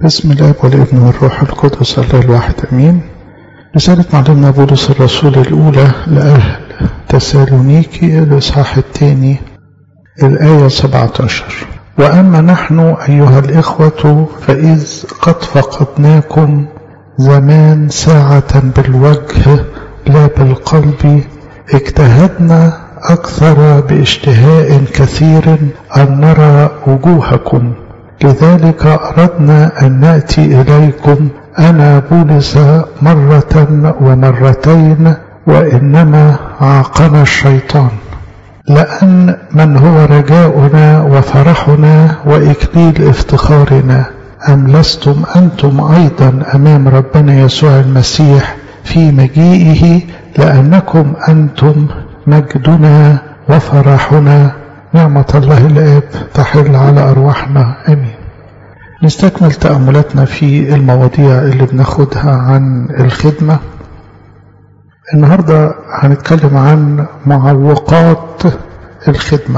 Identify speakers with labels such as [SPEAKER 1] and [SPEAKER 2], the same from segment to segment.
[SPEAKER 1] بسم الله والابن والروح القدس الله الواحد امين رسالة معلمنا بولس الرسول الاولى لاهل تسالونيكي الاصحاح الثاني الايه 17 واما نحن ايها الاخوه فاذ قد فقدناكم زمان ساعه بالوجه لا بالقلب اجتهدنا اكثر باشتهاء كثير ان نرى وجوهكم لذلك أردنا أن نأتي إليكم أنا بولس مرة ومرتين وإنما عاقنا الشيطان لأن من هو رجاؤنا وفرحنا وإكليل افتخارنا أم لستم أنتم أيضا أمام ربنا يسوع المسيح في مجيئه لأنكم أنتم مجدنا وفرحنا نعمة الله الآب تحل على أرواحنا آمين نستكمل تأملاتنا في المواضيع اللي بناخدها عن الخدمة النهاردة هنتكلم عن معوقات الخدمة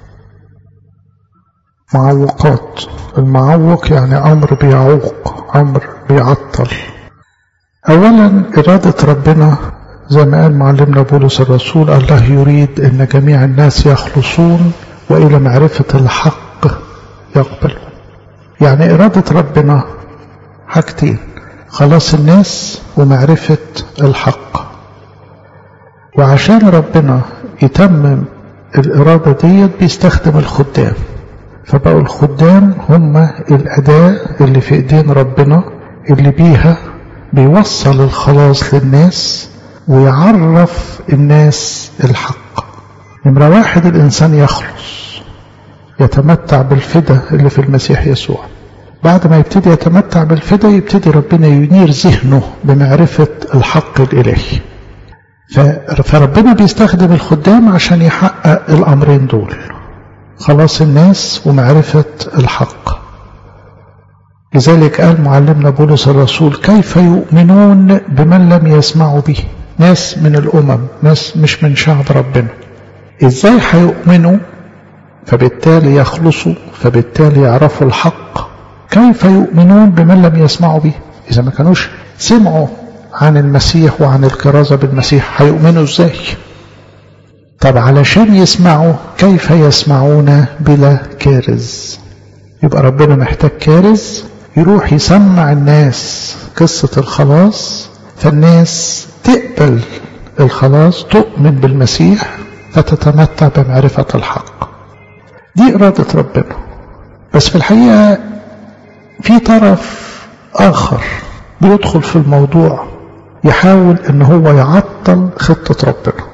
[SPEAKER 1] معوقات المعوق يعني أمر بيعوق أمر بيعطل أولا إرادة ربنا زي ما قال معلمنا بولس الرسول الله يريد أن جميع الناس يخلصون وإلى معرفة الحق يقبلون يعني إرادة ربنا حاجتين خلاص الناس ومعرفة الحق وعشان ربنا يتمم الإرادة ديت بيستخدم الخدام فبقوا الخدام هم الأداة اللي في إيدين ربنا اللي بيها بيوصل الخلاص للناس ويعرف الناس الحق نمرة واحد الإنسان يخلص يتمتع بالفدا اللي في المسيح يسوع بعد ما يبتدي يتمتع بالفدا يبتدي ربنا ينير ذهنه بمعرفة الحق الإلهي فربنا بيستخدم الخدام عشان يحقق الأمرين دول خلاص الناس ومعرفة الحق لذلك قال معلمنا بولس الرسول كيف يؤمنون بمن لم يسمعوا به ناس من الأمم ناس مش من شعب ربنا ازاي هيؤمنوا فبالتالي يخلصوا فبالتالي يعرفوا الحق كيف يؤمنون بمن لم يسمعوا به إذا ما كانوش سمعوا عن المسيح وعن الكرازة بالمسيح هيؤمنوا ازاي طب علشان يسمعوا كيف يسمعون بلا كارز يبقى ربنا محتاج كارز يروح يسمع الناس قصة الخلاص فالناس تقبل الخلاص تؤمن بالمسيح فتتمتع بمعرفة الحق دي إرادة ربنا بس في الحقيقة في طرف آخر بيدخل في الموضوع يحاول ان هو يعطل خطة ربنا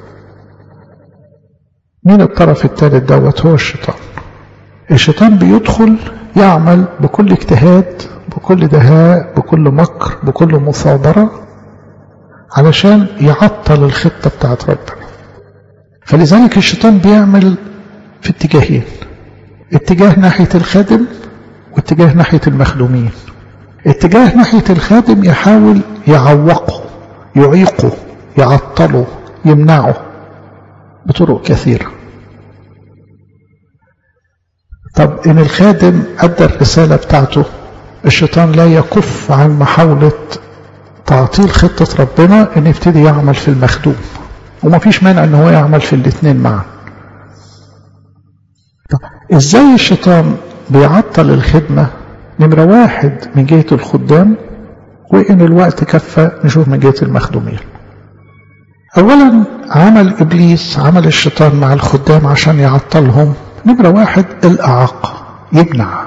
[SPEAKER 1] مين الطرف الثالث دوت هو الشيطان الشيطان بيدخل يعمل بكل اجتهاد بكل دهاء بكل مكر بكل مثابرة علشان يعطل الخطة بتاعت ربنا فلذلك الشيطان بيعمل في اتجاهين اتجاه ناحية الخادم واتجاه ناحية المخدومين اتجاه ناحية الخادم يحاول يعوقه يعيقه يعطله يمنعه بطرق كثيرة طب إن الخادم أدى الرسالة بتاعته الشيطان لا يكف عن محاولة تعطيل خطة ربنا إن يبتدي يعمل في المخدوم وما فيش مانع إن هو يعمل في الاثنين معا طب إزاي الشيطان بيعطل الخدمة نمرة واحد من جهة الخدام وإن الوقت كفى نشوف من جهة المخدومين أولا عمل إبليس عمل الشيطان مع الخدام عشان يعطلهم نمرة واحد الإعاقة يمنع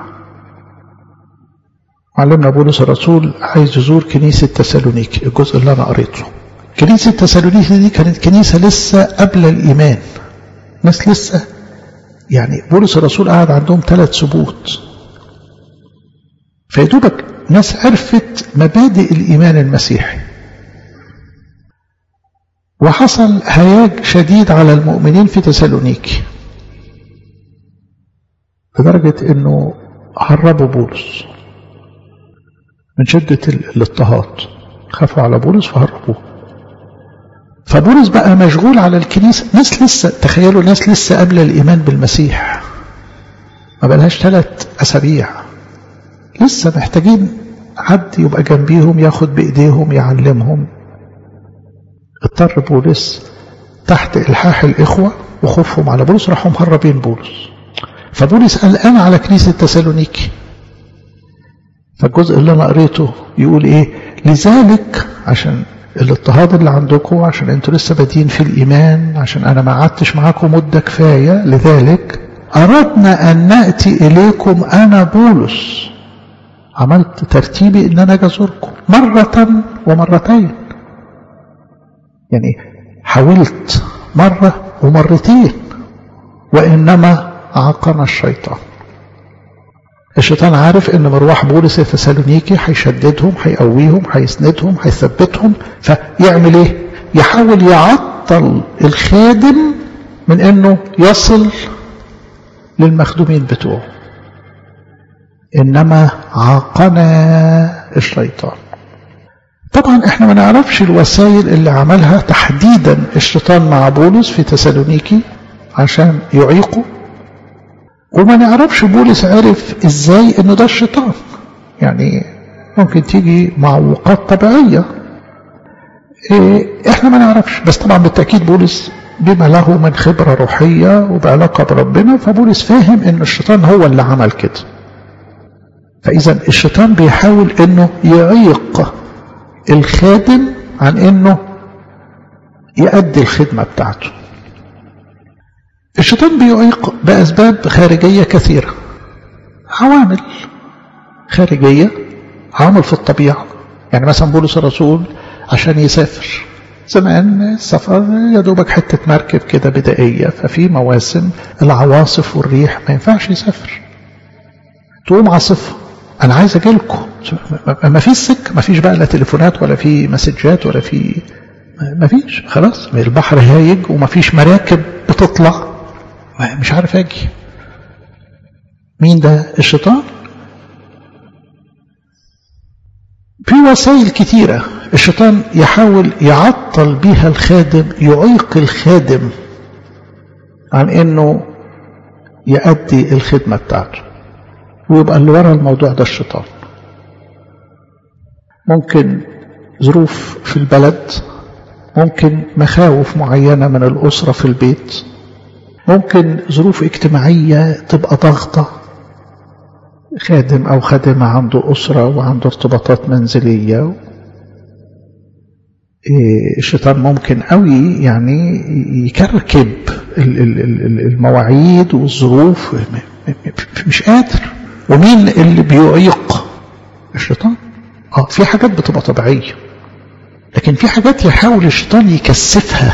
[SPEAKER 1] معلمنا بولس الرسول عايز يزور كنيسة تسالونيكي الجزء اللي أنا قريته كنيسة تسالونيكي دي كانت كنيسة لسه قبل الإيمان ناس لسه يعني بولس الرسول قعد عندهم ثلاث سبوت فيدوبك ناس عرفت مبادئ الإيمان المسيحي وحصل هياج شديد على المؤمنين في تسالونيكي لدرجة انه هربوا بولس من شدة الاضطهاد خافوا على بولس فهربوه فبولس بقى مشغول على الكنيسة ناس لسه تخيلوا ناس لسه قبل الإيمان بالمسيح ما بلهاش ثلاث أسابيع لسه محتاجين حد يبقى جنبيهم ياخد بإيديهم يعلمهم اضطر بولس تحت إلحاح الإخوة وخوفهم على بولس راحوا مهربين بولس فبولس قلقان على كنيسة تسالونيكي فالجزء اللي أنا قريته يقول إيه لذلك عشان الاضطهاد اللي عندكم عشان انتوا لسه بادين في الإيمان عشان أنا ما قعدتش معاكم مدة كفاية لذلك أردنا أن نأتي إليكم أنا بولس عملت ترتيبي ان انا اجي ازوركم مرة ومرتين يعني حاولت مرة ومرتين وانما عاقنا الشيطان الشيطان عارف ان مروح بولس التسالونيكي هيشددهم هيقويهم هيسندهم هيثبتهم فيعمل ايه يحاول يعطل الخادم من انه يصل للمخدومين بتوعه إنما عاقنا الشيطان طبعا احنا ما نعرفش الوسائل اللي عملها تحديدا الشيطان مع بولس في تسالونيكي عشان يعيقه وما نعرفش بولس عرف ازاي انه ده الشيطان يعني ممكن تيجي معوقات طبيعية إيه احنا ما نعرفش بس طبعا بالتأكيد بولس بما له من خبرة روحية وبعلاقة بربنا فبولس فاهم ان الشيطان هو اللي عمل كده فإذا الشيطان بيحاول أنه يعيق الخادم عن أنه يؤدي الخدمة بتاعته الشيطان بيعيق بأسباب خارجية كثيرة عوامل خارجية عوامل في الطبيعة يعني مثلا بولس الرسول عشان يسافر زمان السفر يا دوبك حتة مركب كده بدائية ففي مواسم العواصف والريح ما ينفعش يسافر تقوم عاصفة انا عايز اجي لكم ما فيش سك ما فيش بقى لا تليفونات ولا في مسجات ولا في ما فيش خلاص البحر هايج وما فيش مراكب بتطلع مش عارف اجي مين ده الشيطان في وسائل كتيرة الشيطان يحاول يعطل بيها الخادم يعيق الخادم عن انه يؤدي الخدمة بتاعته ويبقى اللي ورا الموضوع ده الشيطان ممكن ظروف في البلد ممكن مخاوف معينة من الأسرة في البيت ممكن ظروف اجتماعية تبقى ضغطة خادم أو خادمة عنده أسرة وعنده ارتباطات منزلية الشيطان ممكن قوي يعني يكركب المواعيد والظروف مش قادر ومين اللي بيعيق الشيطان اه في حاجات بتبقى طبيعيه لكن في حاجات يحاول الشيطان يكثفها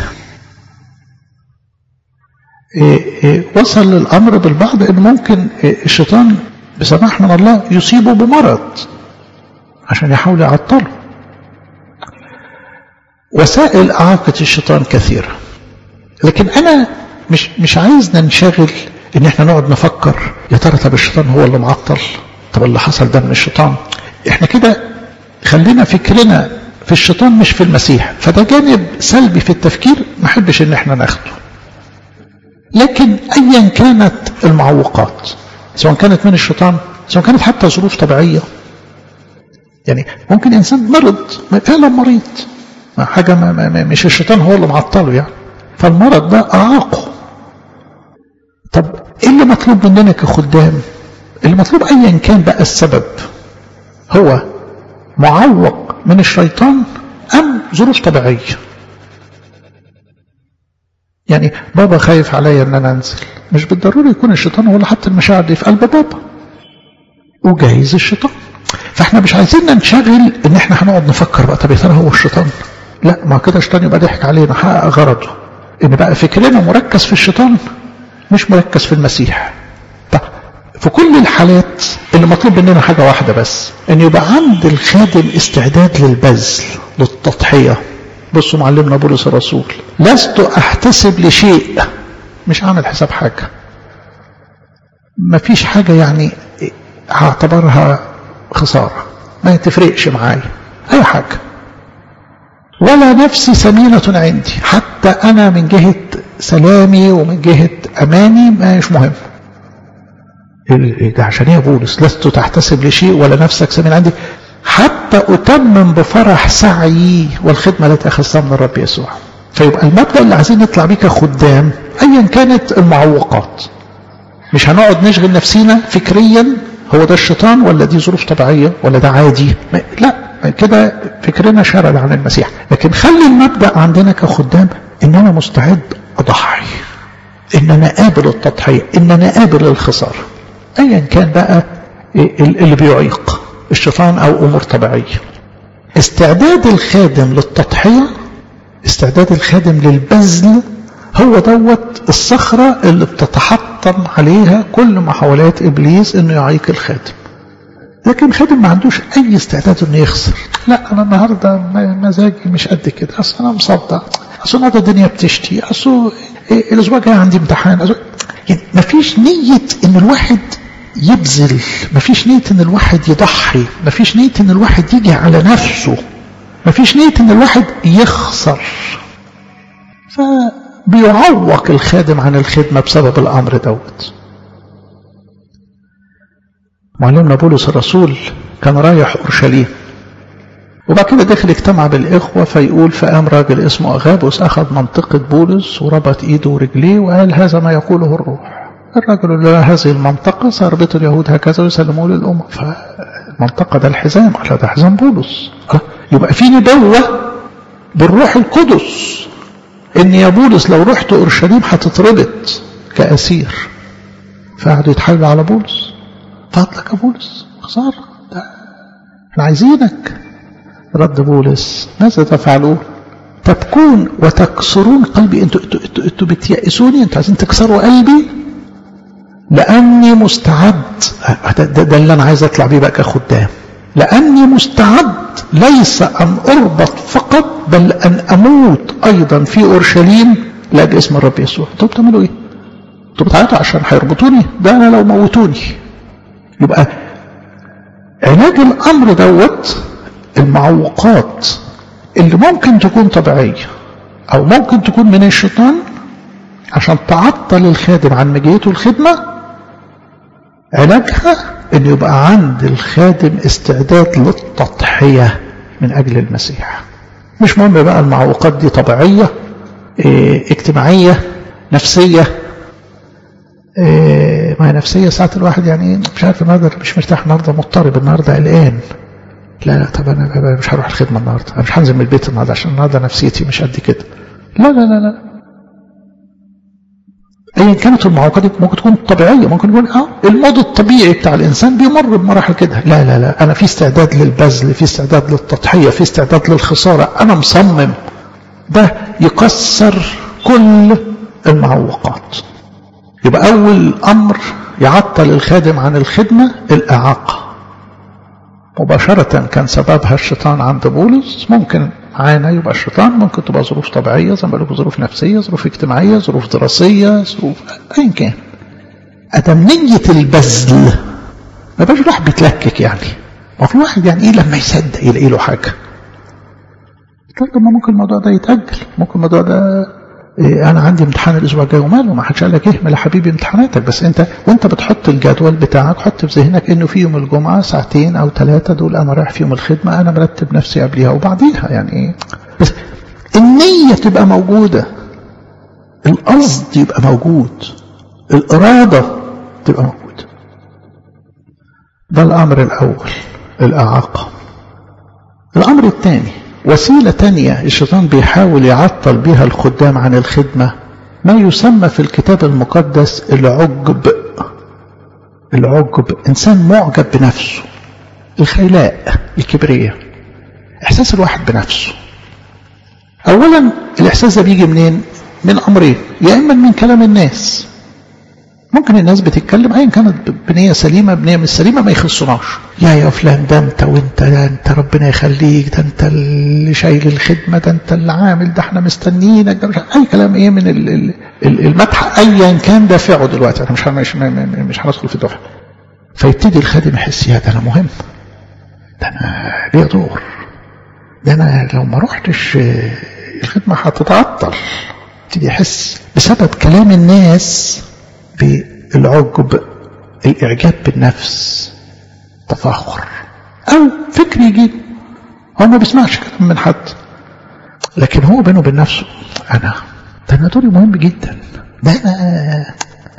[SPEAKER 1] إيه إيه وصل للامر بالبعض ان ممكن إيه الشيطان بسماح من الله يصيبه بمرض عشان يحاول يعطله وسائل اعاقه الشيطان كثيره لكن انا مش مش عايز ننشغل ان احنا نقعد نفكر يا ترى طب الشيطان هو اللي معطل طب اللي حصل ده من الشيطان احنا كده خلينا فكرنا في الشيطان مش في المسيح فده جانب سلبي في التفكير ما احبش ان احنا ناخده لكن ايا كانت المعوقات سواء كانت من الشيطان سواء كانت حتى ظروف طبيعية يعني ممكن انسان مرض فعلا مريض حاجة ما ما مش الشيطان هو اللي معطله يعني فالمرض ده اعاقه طب ايه اللي مطلوب مننا كخدام اللي مطلوب ايا كان بقى السبب هو معوق من الشيطان ام ظروف طبيعيه يعني بابا خايف عليا ان انا انزل مش بالضروري يكون الشيطان هو اللي حط المشاعر دي في قلب بابا وجايز الشيطان فاحنا مش عايزين ننشغل ان احنا هنقعد نفكر بقى طب يا ترى هو الشيطان لا ما كده الشيطان يبقى ضحك علينا حقق غرضه ان بقى فكرنا مركز في الشيطان مش مركز في المسيح طب في كل الحالات اللي مطلوب مننا حاجة واحدة بس ان يبقى عند الخادم استعداد للبذل للتضحية بصوا معلمنا بولس الرسول لست احتسب لشيء مش عامل حساب حاجة ما فيش حاجة يعني هعتبرها خسارة ما تفرقش معايا اي حاجة ولا نفسي ثمينة عندي حتى انا من جهة سلامي ومن جهة اماني مش مهم ده عشان ايه يا بولس لست تحتسب لشيء ولا نفسك ثمين عندي حتى أتمم بفرح سعيي والخدمة التي أخذتها من الرب يسوع فيبقى المبدأ اللي عايزين نطلع بيه كخدام أيا كانت المعوقات مش هنقعد نشغل نفسينا فكريا هو ده الشيطان ولا دي ظروف طبيعية ولا ده عادي لا كده فكرنا شرد عن المسيح لكن خلي المبدأ عندنا كخدام ان انا مستعد اضحي ان انا قابل التضحية ان انا قابل الخسارة ايا كان بقى اللي بيعيق الشيطان او امور طبيعية استعداد الخادم للتضحية استعداد الخادم للبذل هو دوت الصخرة اللي بتتحطم عليها كل محاولات إبليس إنه يعيق الخادم لكن خادم ما عندوش أي استعداد إنه يخسر لا أنا النهاردة مزاجي مش قد كده أصل أنا مصدع أصل النهاردة الدنيا بتشتي أصل الأسبوع الجاي عندي امتحان يعني ما فيش نية إن الواحد يبذل ما فيش نية إن الواحد يضحي ما فيش نية إن الواحد يجي على نفسه ما فيش نية إن الواحد يخسر ف بيعوق الخادم عن الخدمة بسبب الأمر دوت معلمنا بولس الرسول كان رايح أورشليم وبعد كده دخل اجتمع بالإخوة فيقول فقام راجل اسمه أغابوس أخذ منطقة بولس وربط إيده ورجليه وقال هذا ما يقوله الروح الرجل اللي هذه المنطقة سيربط اليهود هكذا ويسلموه للأمة فالمنطقة ده الحزام على ده حزام بولس يبقى في نبوة بالروح القدس ان يا بولس لو رحت اورشليم هتتربط كاسير فقعدوا يتحايلوا على بولس فضلك يا بولس خساره ده احنا عايزينك رد بولس ماذا تفعلون تبكون وتكسرون قلبي انتوا انتوا انتوا, انتوا بتيأسوني انتوا عايزين تكسروا قلبي لاني مستعد ده, ده, ده اللي انا عايز اطلع بيه بقى كخدام لاني مستعد ليس ان اربط فقط بل أن أموت أيضا في أورشليم لأجل اسم الرب يسوع أنتوا بتعملوا إيه؟ أنتوا بتعيطوا عشان هيربطوني؟ ده أنا لو موتوني يبقى علاج الأمر دوت المعوقات اللي ممكن تكون طبيعية أو ممكن تكون من الشيطان عشان تعطل الخادم عن مجيته الخدمة علاجها أن يبقى عند الخادم استعداد للتضحية من أجل المسيح مش مهم بقى المعوقات دي طبيعية ايه اجتماعية نفسية ايه ما هي نفسية ساعة الواحد يعني مش عارف النهاردة مش مرتاح النهاردة مضطرب النهاردة قلقان لا لا طب انا مش هروح الخدمة النهاردة انا مش هنزل من البيت النهاردة عشان النهاردة نفسيتي مش قد كده لا لا لا لا ايا كانت المعوقات دي ممكن تكون طبيعيه ممكن يكون اه المود الطبيعي بتاع الانسان بيمر بمراحل كده لا لا لا انا في استعداد للبذل في استعداد للتضحيه في استعداد للخساره انا مصمم ده يكسر كل المعوقات يبقى اول امر يعطل الخادم عن الخدمه الاعاقه مباشرة كان سببها الشيطان عند بولس ممكن معانا يبقى الشيطان ممكن تبقى ظروف طبيعية زي ما بقول ظروف نفسية ظروف اجتماعية ظروف دراسية ظروف أيا كان أدم نية البذل ما بقاش الواحد بيتلكك يعني ما في واحد يعني إيه لما يصدق يلاقي له حاجة طب ما ممكن الموضوع ده يتأجل ممكن الموضوع ده إيه انا عندي امتحان الاسبوع الجاي وماله ما حدش قال لك اهمل يا حبيبي امتحاناتك بس انت وانت بتحط الجدول بتاعك حط في ذهنك انه في يوم الجمعه ساعتين او ثلاثه دول انا رايح فيهم الخدمه انا مرتب نفسي قبليها وبعديها يعني ايه بس النيه تبقى موجوده القصد يبقى موجود الاراده تبقى موجوده ده الامر الاول الاعاقه الامر الثاني وسيلة تانية الشيطان بيحاول يعطل بها الخدام عن الخدمة ما يسمى في الكتاب المقدس العجب العجب إنسان معجب بنفسه الخيلاء الكبرية إحساس الواحد بنفسه أولا الإحساس ده بيجي منين من أمرين يا إما من كلام الناس ممكن الناس بتتكلم ايا كانت بنيه سليمه بنيه مش سليمه ما يخصناش يا يا فلان ده انت وانت ده انت ربنا يخليك ده انت اللي شايل الخدمه ده انت اللي عامل ده احنا مستنيينك ده مش اي كلام ايه من المدح ايا كان دافعه دلوقتي انا مش مش مش هندخل في الدفع فيبتدي الخادم يحس يا ده انا مهم ده انا ليا دور ده انا لو ما رحتش الخدمه هتتعطل يبتدي يحس بسبب كلام الناس بالعجب الإعجاب بالنفس تفاخر أو فكر يجيب هو ما بيسمعش كلام من حد لكن هو بينه وبين نفسه انا ده انا دوري مهم جدا ده انا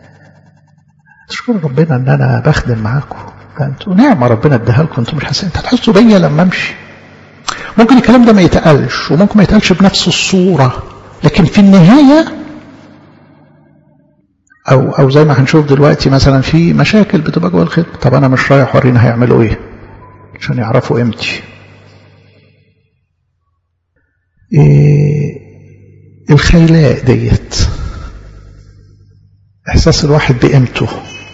[SPEAKER 1] تشكر ربنا ان انا بخدم معاكم فانتوا نعمه ربنا اداها لكم انتوا مش حاسين انت هتحسوا بيا لما امشي ممكن الكلام ده ما يتقالش وممكن ما يتقالش بنفس الصوره لكن في النهايه او او زي ما هنشوف دلوقتي مثلا في مشاكل بتبقى جوه الخدمه طب انا مش رايح ورينا هيعملوا ايه عشان يعرفوا قيمتي إيه الخيلاء ديت احساس الواحد بقيمته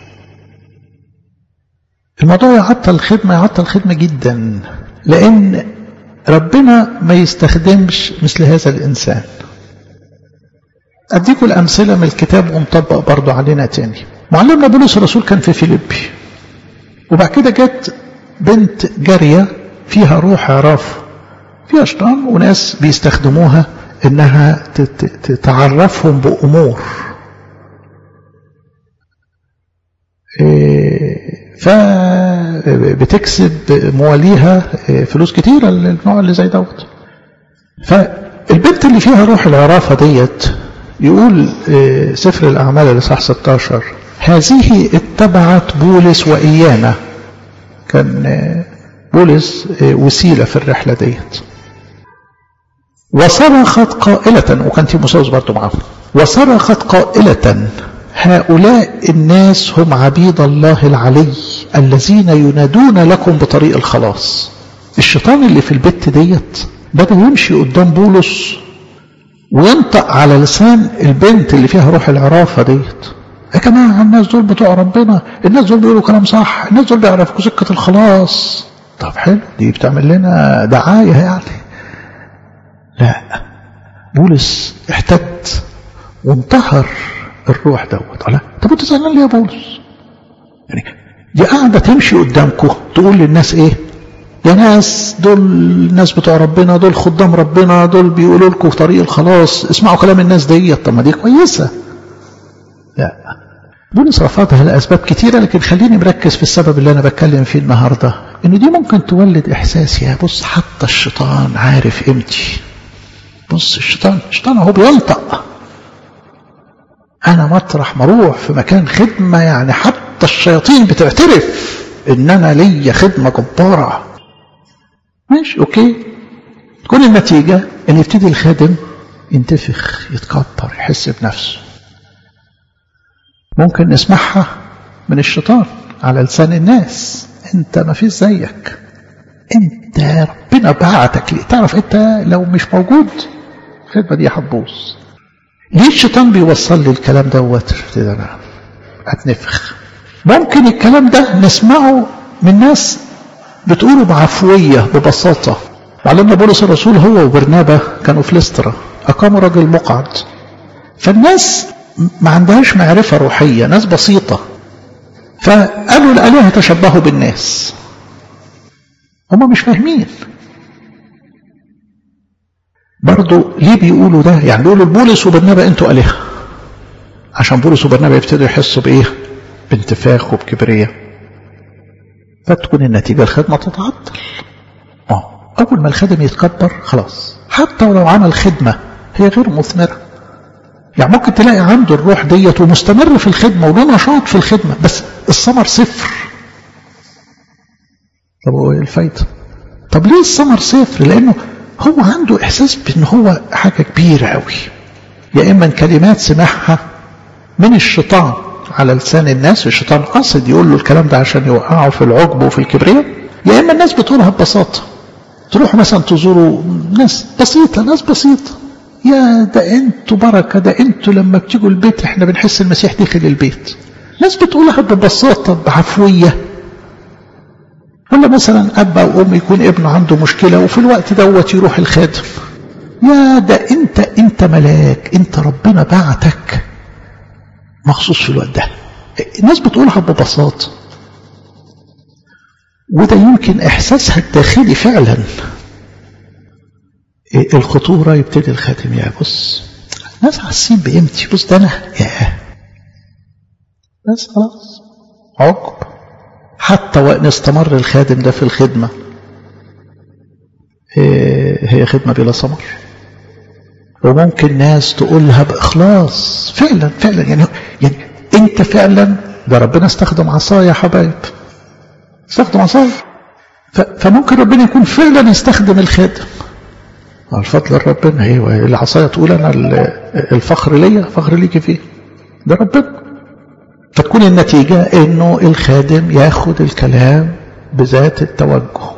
[SPEAKER 1] الموضوع يعطل الخدمه يعطل الخدمه جدا لان ربنا ما يستخدمش مثل هذا الانسان أديكم الأمثلة من الكتاب ومطبق برضو علينا تاني معلمنا بولس الرسول كان في فيليبي وبعد كده جت بنت جارية فيها روح عراف فيها شيطان وناس بيستخدموها انها تعرفهم بأمور فبتكسب مواليها فلوس كتيرة النوع اللي زي دوت فالبنت اللي فيها روح العرافة ديت يقول سفر الأعمال الإصحاح 16 هذه اتبعت بولس وإيانا كان بولس وسيلة في الرحلة ديت وصرخت قائلة وكان تيموساوس برضه معاهم وصرخت قائلة هؤلاء الناس هم عبيد الله العلي الذين ينادون لكم بطريق الخلاص الشيطان اللي في البيت ديت بدأ يمشي قدام بولس وينطق على لسان البنت اللي فيها روح العرافة ديت يا جماعة الناس دول بتوع ربنا الناس دول بيقولوا كلام صح الناس دول بيعرفوا سكة الخلاص طب حلو دي بتعمل لنا دعاية يعني لا بولس احتد وانتهر الروح دوت لا طب انت زعلان ليه يا بولس يعني دي قاعدة تمشي قدامكم تقول للناس ايه يا ناس دول الناس بتوع ربنا دول خدام ربنا دول بيقولوا لكم طريق الخلاص اسمعوا كلام الناس ديت طب ما دي كويسه لا بولس رفضها لاسباب كتيره لكن خليني مركز في السبب اللي انا بتكلم فيه النهارده ان دي ممكن تولد احساس يا بص حتى الشيطان عارف قيمتي بص الشيطان الشيطان هو بينطق انا مطرح ما اروح في مكان خدمه يعني حتى الشياطين بتعترف ان انا ليا خدمه جباره ماشي اوكي تكون النتيجة ان يبتدي الخادم ينتفخ يتكبر يحس بنفسه ممكن نسمعها من الشيطان على لسان الناس انت ما فيش زيك انت ربنا بعتك ليه تعرف انت لو مش موجود الخدمة دي هتبوظ ليه الشيطان بيوصل لي الكلام دوت ابتدي انا اتنفخ ممكن الكلام ده نسمعه من ناس بتقولوا بعفوية ببساطة معلمنا بولس الرسول هو وبرنابا كانوا في لسترا أقاموا راجل مقعد فالناس ما عندهاش معرفة روحية ناس بسيطة فقالوا الآلهة تشبهوا بالناس هم مش فاهمين برضو ليه بيقولوا ده يعني بيقولوا بولس وبرنابا انتوا آلهة عشان بولس وبرنابا يبتدوا يحسوا بإيه بانتفاخ وبكبرية فتكون النتيجة الخدمة تتعطل اه أول ما الخادم يتكبر خلاص حتى ولو عمل خدمة هي غير مثمرة يعني ممكن تلاقي عنده الروح ديت ومستمر في الخدمة وله نشاط في الخدمة بس الثمر صفر طب هو ايه الفايدة طب ليه الثمر صفر لأنه هو عنده إحساس بأن هو حاجة كبيرة قوي يا إما كلمات سمعها من الشيطان على لسان الناس الشيطان قصد يقول له الكلام ده عشان يوقعه في العجب وفي الكبرياء يا إما الناس بتقولها ببساطة تروحوا مثلا تزوروا ناس بسيطة ناس بسيطة يا ده انتوا بركة ده انتوا لما بتيجوا البيت احنا بنحس المسيح داخل البيت ناس بتقولها ببساطة بعفوية ولا مثلا أب أو أم يكون ابنه عنده مشكلة وفي الوقت دوت يروح الخادم يا ده انت انت ملاك انت ربنا بعتك مخصوص في الوقت ده الناس بتقولها ببساطة وده يمكن إحساسها الداخلي فعلا الخطورة يبتدي الخاتم يا بص ناس حاسين بقيمتي بص ده أنا يا بس خلاص عقب حتى وإن استمر الخادم ده في الخدمة هي خدمة بلا ثمر وممكن ناس تقولها بإخلاص فعلا فعلا يعني يعني أنت فعلا ده ربنا استخدم عصايا يا حبايب استخدم عصايا فممكن ربنا يكون فعلا يستخدم الخادم الفضل ربنا ايوه العصايه تقول انا الفخر ليا فخر ليكي فيه ده ربنا فتكون النتيجه انه الخادم ياخد الكلام بذات التوجه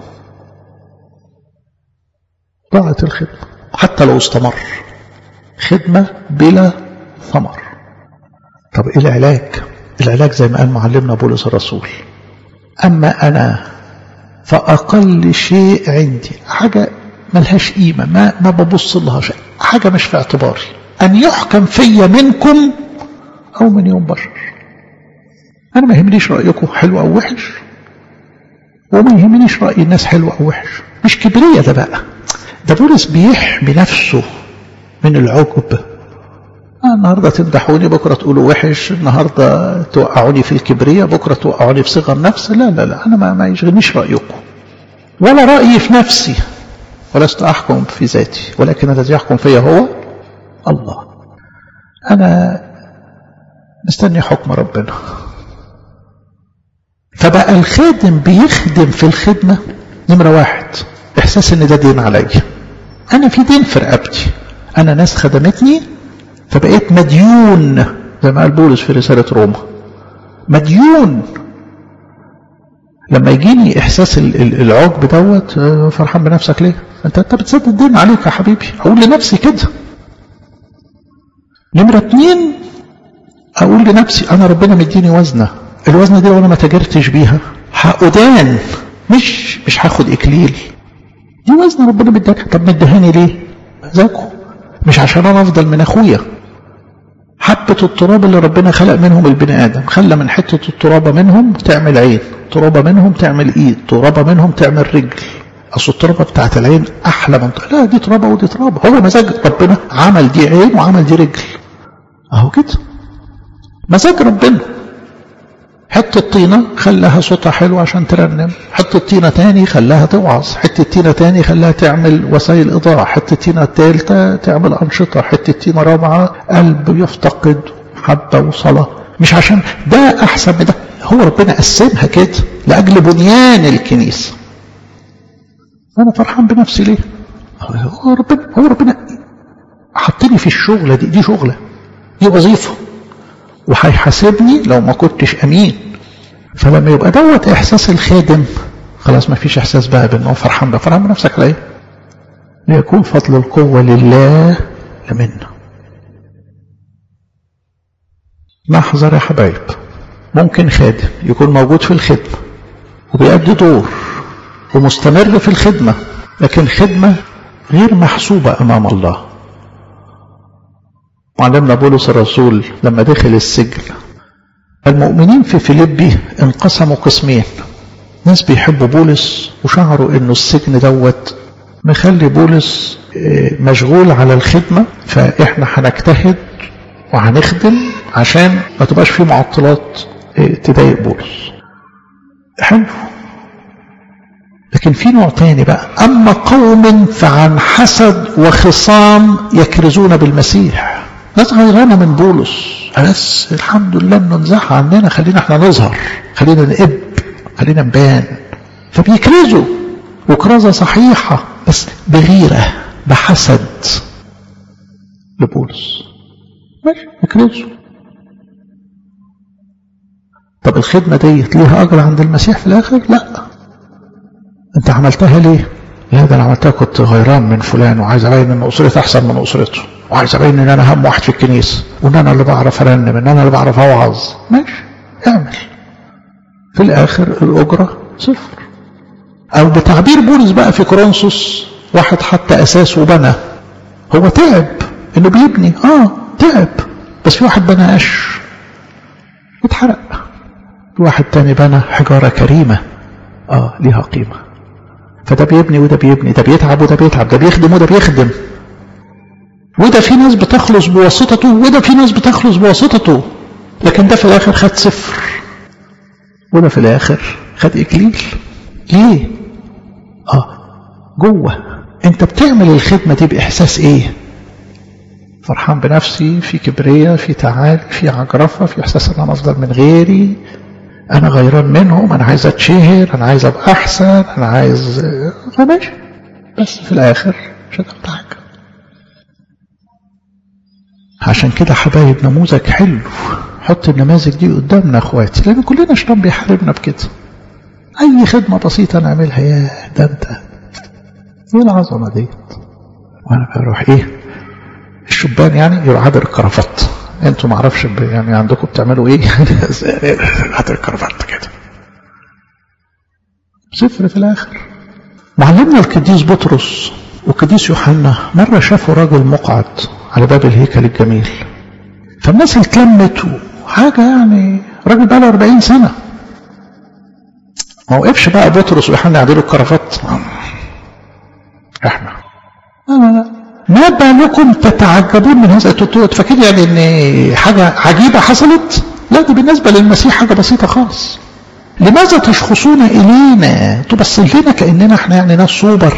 [SPEAKER 1] ضاعت الخدمه حتى لو استمر خدمه بلا ثمر طب ايه العلاج العلاج زي ما قال معلمنا بولس الرسول اما انا فاقل شيء عندي حاجه ملهاش قيمة ما, ما ببص لها شيء حاجة مش في اعتباري أن يحكم في منكم أو من يوم بشر أنا ما يهمنيش رأيكم حلو أو وحش وما يهمنيش رأي الناس حلو أو وحش مش كبرية ده بقى ده بولس بيحمي نفسه من العجب آه النهاردة تمدحوني بكرة تقولوا وحش النهاردة توقعوني في الكبرية بكرة توقعوني في صغر نفس لا لا لا أنا ما, ما يشغلنيش رأيكم ولا رأيي في نفسي ولست أحكم في ذاتي ولكن الذي يحكم فيا هو الله أنا مستني حكم ربنا فبقى الخادم بيخدم في الخدمة نمرة واحد إحساس إن ده دين عليا أنا في دين في رقبتي أنا ناس خدمتني فبقيت مديون زي ما قال بولس في رسالة روما مديون لما يجيني احساس العجب دوت فرحان بنفسك ليه انت انت بتسدد الدين عليك يا حبيبي اقول لنفسي كده نمرة اتنين اقول لنفسي انا ربنا مديني وزنة الوزنة دي لو انا ما تاجرتش بيها هأدان مش مش هاخد اكليل دي وزنة ربنا مديها طب مديهاني ليه مزاجه مش عشان انا افضل من اخويا حبة التراب اللي ربنا خلق منهم البني آدم خلى من حتة الترابة منهم تعمل عين ترابة منهم تعمل ايد ترابة منهم تعمل رجل اصل الترابة بتاعت العين احلى من لا دي ترابة ودي ترابة هو مزاج ربنا عمل دي عين وعمل دي رجل اهو كده مزاج ربنا حتة طينة خلاها صوتها حلو عشان ترنم حتة طينة تاني خلاها توعظ حتة طينة تاني خلاها تعمل وسائل إضاءة حتة طينة تالتة تعمل أنشطة حتة طينة رابعة قلب يفتقد محبة وصلاة مش عشان ده أحسن من ده هو ربنا قسمها كده لأجل بنيان الكنيسة أنا فرحان بنفسي ليه هو ربنا هو ربنا حطني في الشغلة دي دي شغلة دي وظيفة وهيحاسبني لو ما كنتش امين فلما يبقى دوت احساس الخادم خلاص ما فيش احساس بقى بانه فرحان بقى فرحان بنفسك على ايه ليكون فضل القوة لله لمنا نحذر يا حبايب ممكن خادم يكون موجود في الخدمة وبيأدي دور ومستمر في الخدمة لكن خدمة غير محسوبة أمام الله معلمنا بولس الرسول لما دخل السجن المؤمنين في فيليبي انقسموا قسمين ناس بيحبوا بولس وشعروا انه السجن دوت مخلي بولس مشغول على الخدمة فاحنا هنجتهد وهنخدم عشان ما تبقاش في معطلات تضايق بولس حلو لكن في نوع تاني بقى أما قوم فعن حسد وخصام يكرزون بالمسيح ناس غيرانة من بولس بس الحمد لله انه انزح عننا خلينا احنا نظهر خلينا نقب خلينا نبان فبيكرزوا وكرازة صحيحة بس بغيرة بحسد لبولس ماشي يكرزوا طب الخدمة ديت ليها أجر عند المسيح في الآخر؟ لا أنت عملتها ليه؟ لا ده أنا عملتها كنت غيران من فلان وعايز أبين إن أسرتي أحسن من أسرته وعايز أبين إن أنا أهم واحد في الكنيسة وإن أنا اللي بعرف أرنم إن أنا اللي بعرف أوعظ ماشي اعمل في الآخر الأجرة صفر أو بتعبير بولس بقى في كورنثوس واحد حط أساس وبنى هو تعب إنه بيبني آه تعب بس في واحد بنى قش اتحرق في واحد تاني بنى حجارة كريمة آه ليها قيمة فده بيبني وده بيبني ده بيتعب وده بيتعب ده بيخدم وده بيخدم وده في ناس بتخلص بواسطته وده في ناس بتخلص بواسطته لكن ده في الاخر خد صفر وده في الاخر خد اكليل ليه اه جوه انت بتعمل الخدمة دي بإحساس ايه فرحان بنفسي في كبرية في تعالي في عجرفة في إحساس ان أنا أفضل من غيري أنا غيران منهم أنا عايز أتشهر أنا عايز أبقى أحسن أنا عايز فماشي بس في الآخر مش هتاخد حاجة عشان كده حبايب نموذج حلو حط النماذج دي قدامنا اخواتي لان كلنا شيطان بيحاربنا بكده اي خدمه بسيطه نعملها يا ده انت ايه العظمه ديت وانا بروح ايه الشبان يعني يروح عابر الكرافات انتوا ما اعرفش يعني عندكم بتعملوا ايه عابر الكرافات كده صفر في الاخر معلمنا القديس بطرس والقديس يوحنا مره شافوا راجل مقعد على باب الهيكل الجميل فالناس اتلمت حاجة يعني راجل بقى له 40 سنة ما وقفش بقى بطرس ويوحنا يعدلوا الكرافات احنا لا لا لا ما بالكم تتعجبون من هذا انتوا فاكرين يعني ان حاجة عجيبة حصلت لا دي بالنسبة للمسيح حاجة بسيطة خالص لماذا تشخصون إلينا تبص لنا كأننا احنا يعني ناس سوبر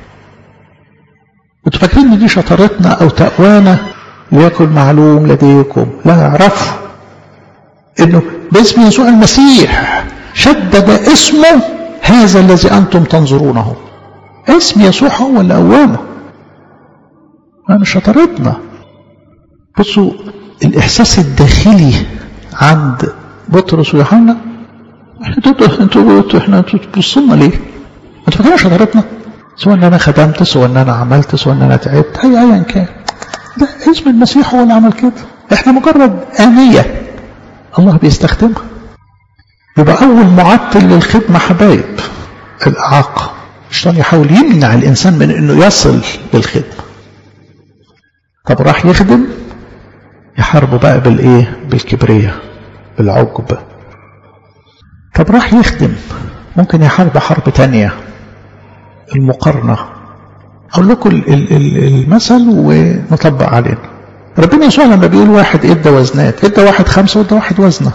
[SPEAKER 1] انتوا فاكرين ان دي شطارتنا او تقوانا ليكن معلوم لديكم لا اعرفوا انه باسم يسوع المسيح شدد اسمه هذا الذي انتم تنظرونه اسم يسوع هو اللي قوامه مش شطارتنا بصوا الاحساس الداخلي عند بطرس ويوحنا انتوا انتوا احنا انتوا تبصوا لنا ليه؟ انتوا فاكرين شطارتنا؟ سواء ان انا خدمت سواء ان انا عملت سواء ان انا تعبت اي ايا كان ده اسم المسيح هو اللي عمل كده احنا مجرد آنية الله بيستخدمها يبقى أول معطل للخدمة حبايب الإعاقة الشيطان يحاول يمنع الإنسان من إنه يصل للخدمة طب راح يخدم يحاربه بقى بالإيه بالكبرية بالعجب طب راح يخدم ممكن يحارب حرب تانية المقارنة أقول لكم المثل ونطبق علينا ربنا يسوع لما بيقول واحد ادى وزنات ادى واحد خمسة وادى واحد وزنة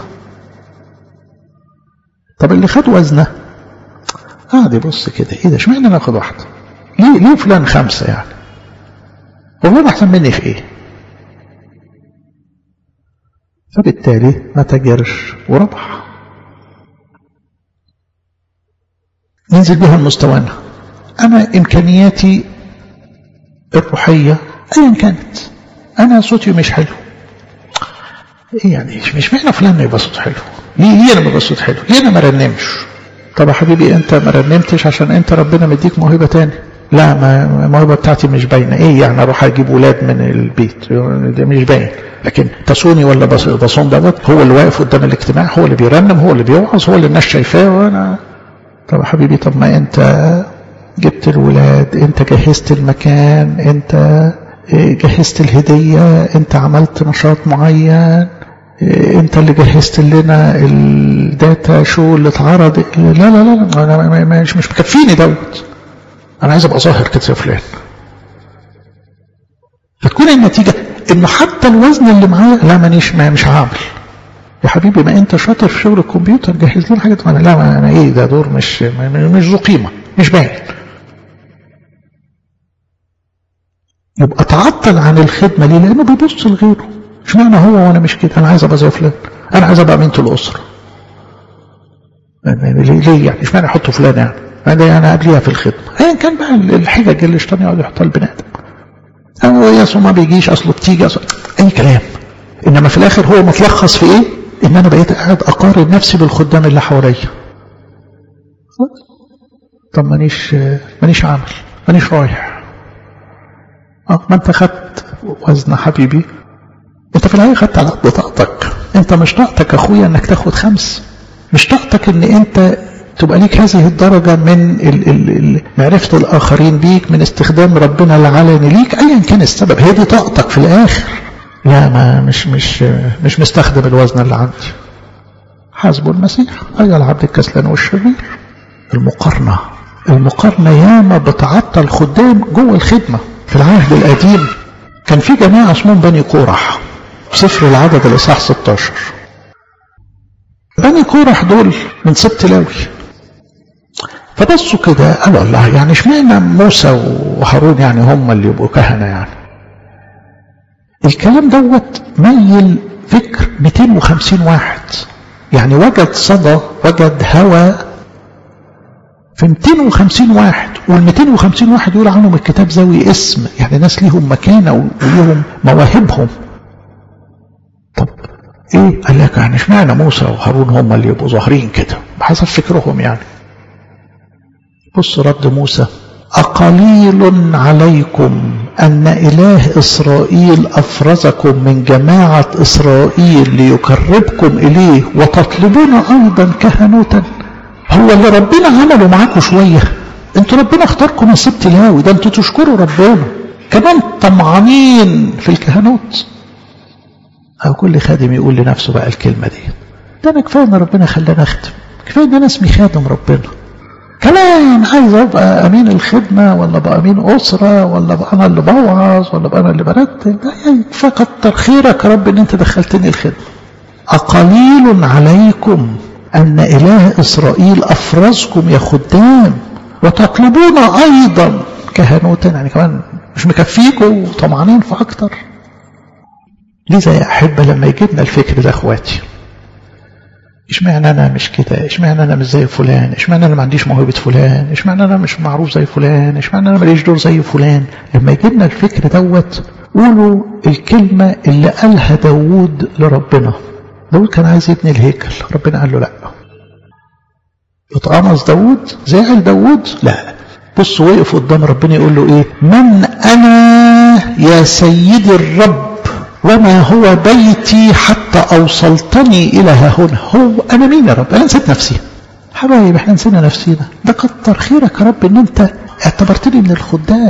[SPEAKER 1] طب اللي خد وزنة قاعد يبص كده ايه ده اشمعنى انا اخد واحدة ليه ليه فلان خمسة يعني وفلان احسن مني في ايه فبالتالي ما تجرش وربح ننزل بها لمستوانا انا امكانياتي الروحية ايا كانت انا صوتي مش حلو ايه يعني مش معنى فلان يبقى صوت حلو ليه ليه انا ببقى صوت حلو ليه انا ما رنمش طب يا حبيبي انت ما رنمتش عشان انت ربنا مديك موهبه تاني لا ما الموهبه بتاعتي مش باينه ايه يعني اروح اجيب ولاد من البيت ده مش باين لكن تصوني ولا بصون دوت هو اللي واقف قدام الاجتماع هو اللي بيرنم هو اللي بيوعظ هو اللي الناس شايفاه وانا طب يا حبيبي طب ما انت جبت الولاد انت جهزت المكان انت جهزت الهدية انت عملت نشاط معين انت اللي جهزت لنا الداتا شو اللي اتعرض لا لا لا انا مش مش مكفيني دوت انا عايز ابقى ظاهر كده يا فلان فتكون النتيجة انه حتى الوزن اللي معايا لا مانيش ما مش هعمل يا حبيبي ما انت شاطر في شغل الكمبيوتر جهز لنا حاجه لا ما انا ايه ده دور مش مش ذو قيمه مش باين يبقى تعطل عن الخدمة ليه لأنه بيبص لغيره اشمعنى هو وأنا مش كده أنا عايز أبقى زي فلان أنا عايز أبقى أمينة الأسرة ليه يعني اشمعنى أحط فلان يعني أنا أنا قبليها في الخدمة أيا كان بقى الحجج اللي الشيطان يقعد يحطها البني آدم أو يا أصله ما بيجيش أصله بتيجي أصله أي كلام إنما في الآخر هو متلخص في إيه؟ إن أنا بقيت قاعد أقارن نفسي بالخدام اللي حواليا طب مانيش مانيش عامل مانيش رايح اه ما انت خدت وزن حبيبي انت في الحقيقه خدت على قد طاقتك انت مش طاقتك اخويا انك تاخد خمس مش طاقتك ان انت تبقى ليك هذه الدرجة من ال ال ال معرفة الآخرين بيك من استخدام ربنا العلني ليك أيا كان السبب هي دي طاقتك في الآخر لا ما مش مش مش مستخدم الوزن اللي عندي حاسبه المسيح أيها العبد الكسلان والشرير المقارنة المقارنة ياما بتعطل خدام جوه الخدمة في العهد القديم كان في جماعة اسمهم بني كورح في سفر العدد الإصحاح 16 بني كورح دول من سبت لاوي فبصوا كده قالوا الله يعني اشمعنى موسى وهارون يعني هم اللي يبقوا كهنة يعني الكلام دوت ميل فكر 250 واحد يعني وجد صدى وجد هوى في 250 واحد وال 250 واحد يقول عنهم الكتاب ذوي اسم يعني ناس ليهم مكانه وليهم مواهبهم طب ايه قال لك يعني اشمعنى موسى وهارون هم اللي يبقوا ظاهرين كده بحسب فكرهم يعني بص رد موسى أقليل عليكم أن إله إسرائيل أفرزكم من جماعة إسرائيل ليقربكم إليه وتطلبون أيضا كهنوتا هو اللي ربنا عمله معاكم شوية انتوا ربنا اختاركم السبت لاوي ده انتوا تشكروا ربنا كمان طمعانين في الكهنوت أو كل خادم يقول لنفسه بقى الكلمة دي ده أنا كفاية إن ربنا خلاني أخدم كفاية إن أنا اسمي خادم ربنا كمان عايز ابقى امين الخدمه ولا ابقى امين اسره ولا ابقى انا اللي بوعظ ولا ابقى انا اللي برتب يعني فكتر خيرك يا رب ان انت دخلتني الخدمه اقليل عليكم ان اله اسرائيل افرزكم يا خدام وتطلبون ايضا كهنوتا يعني كمان مش مكفيكم وطمعانين في اكتر لذا يا احبه لما يجيبنا الفكر ده اخواتي اشمعنى انا مش كده اشمعنى انا مش زي فلان اشمعنى انا ما عنديش موهبه فلان اشمعنى انا مش معروف زي فلان اشمعنى انا ماليش دور زي فلان لما يجيبنا الفكر دوت قولوا الكلمه اللي قالها داوود لربنا داوود كان عايز يبني الهيكل ربنا قال له لا اتقمص داوود زعل داوود لا بص وقف قدام ربنا يقول له ايه من انا يا سيدي الرب وما هو بيتي حتى أوصلتني إلى ها هنا هو أنا مين يا رب أنا نسيت نفسي حبايب احنا نسينا نفسينا ده كتر خيرك يا رب ان انت اعتبرتني من الخدام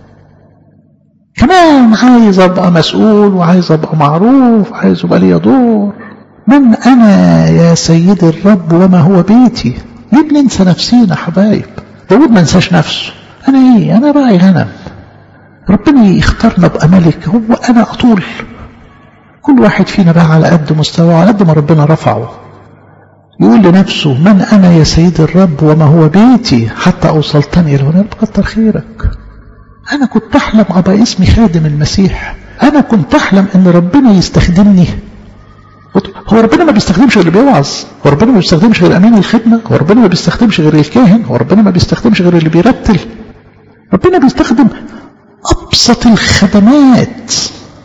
[SPEAKER 1] كمان عايز ابقى مسؤول وعايز ابقى معروف عايز يبقى لي دور من انا يا سيدي الرب وما هو بيتي ليه بننسى نفسينا حبايب داود ما نساش نفسه انا ايه انا راعي غنم ربنا يختارنا ابقى ملك هو انا اطول كل واحد فينا بقى على قد مستوى على قد ما ربنا رفعه يقول لنفسه من أنا يا سيد الرب وما هو بيتي حتى أوصلتني إلى هنا كتر خيرك أنا كنت أحلم أبقى اسمي خادم المسيح أنا كنت أحلم أن ربنا يستخدمني هو ربنا ما بيستخدمش غير اللي بيوعظ هو ربنا ما بيستخدمش غير أمين الخدمة هو ربنا ما بيستخدمش غير الكاهن هو ربنا ما بيستخدمش غير اللي بيرتل ربنا بيستخدم أبسط الخدمات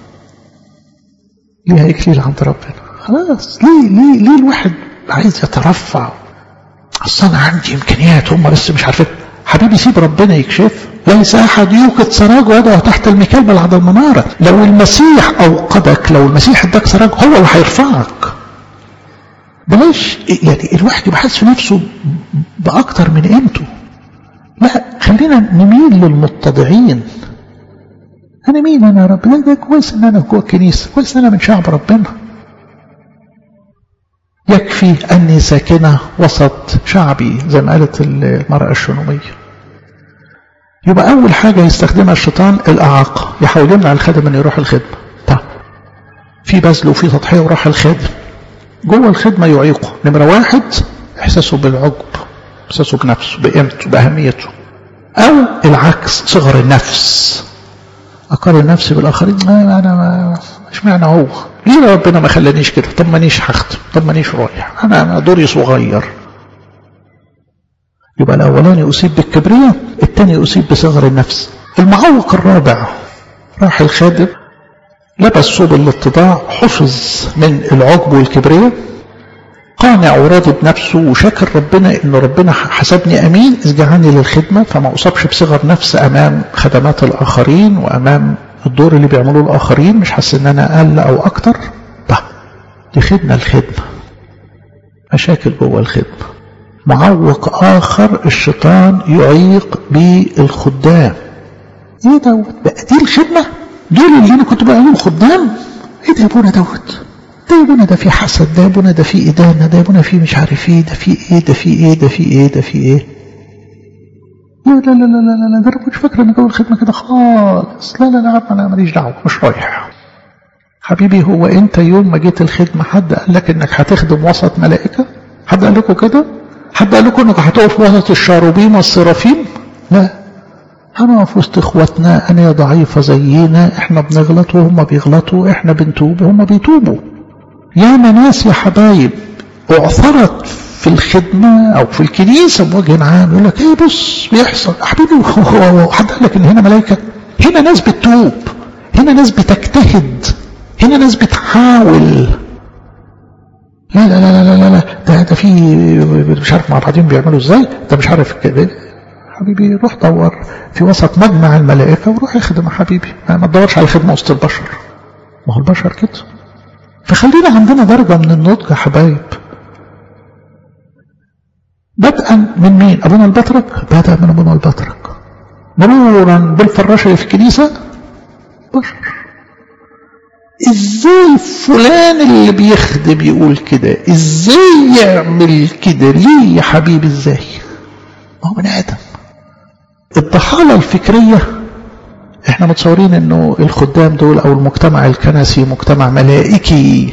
[SPEAKER 1] ليها إكليل عند ربنا خلاص ليه ليه ليه الواحد عايز يترفع أصل أنا عندي إمكانيات هم بس مش عارفين حبيبي سيب ربنا يكشف ليس أحد يوقد سراج ويضعه تحت المكال بل على المنارة لو المسيح أوقدك لو المسيح اداك سراج هو اللي هيرفعك بلاش يعني الواحد يبقى حاسس في نفسه بأكتر من قيمته لا خلينا نميل للمتضعين أنا مين أنا يا رب لا ده كويس إن أنا جوه الكنيسة كويس إن أنا من شعب ربنا يكفي أني ساكنة وسط شعبي زي ما قالت المرأة الشنومية يبقى أول حاجة يستخدمها الشيطان الإعاقة يحاول يمنع الخادم أن يروح الخدمة طيب في بذل وفي تضحية وراح الخادم جوه الخدمة يعيقه نمرة واحد إحساسه بالعجب إحساسه بنفسه بقيمته بأهميته أو العكس صغر النفس أقارن نفسي بالآخرين ما أنا ما اشمعنى هو ليه ربنا ما خلانيش كده طب مانيش هختم طب مانيش رايح أنا أنا دوري صغير يبقى الأولاني أصيب بالكبرياء الثاني أصيب بصغر النفس المعوق الرابع راح الخادم لبس صوب الاتضاع حفظ من العجب والكبرياء قانع وراضي بنفسه وشاكر ربنا ان ربنا حسبني امين اذ جعلني للخدمه فما اصابش بصغر نفس امام خدمات الاخرين وامام الدور اللي بيعملوه الاخرين مش حاسس ان انا اقل او اكتر طب دي خدمه الخدمه مشاكل جوه الخدمه معوق اخر الشيطان يعيق بالخدام ايه دوت بقى دي الخدمه دول اللي انا كنت بقول خدام ايه ده يا ابونا دوت ده يا ابونا ده في حسد ده يا ابونا ده في إدانة ده يا ابونا في مش عارف ايه ده في ايه ده في ايه ده في ايه ده في ايه لا لا لا لا لا لا ده انا مش فاكر ان جو الخدمة كده خالص لا لا لا انا ماليش دعوة مش رايح حبيبي هو انت يوم ما جيت الخدمة حد قال لك انك هتخدم وسط ملائكة حد قال لكم كده حد قال لكم انكم هتقفوا وسط الشاروبيم والصرافيم لا هنقف وسط اخواتنا انا ضعيفة زينا احنا بنغلط وهم بيغلطوا احنا بنتوب وهم بيتوبوا ياما ناس يا حبايب اعثرت في الخدمة او في الكنيسة بوجه عام يقول لك ايه بص بيحصل حبيبي هو حد قال لك ان هنا ملائكة هنا ناس بتتوب هنا ناس بتجتهد هنا ناس بتحاول لا لا لا لا لا لا ده ده في مش عارف مع بعضهم بيعملوا ازاي ده مش عارف كده حبيبي روح دور في وسط مجمع الملائكة وروح اخدم حبيبي ما تدورش على خدمة وسط البشر ما هو البشر كده فخلينا عندنا درجة من النضج يا حبايب بدءا من مين ابونا البطرك بدأ من ابونا البطرك مرورا بالفراشة اللي في الكنيسة بشر ازاي فلان اللي بيخدم يقول كده ازاي يعمل كده ليه يا حبيبي ازاي ما هو بني ادم الضحالة الفكرية احنا متصورين انه الخدام دول او المجتمع الكنسي مجتمع ملائكي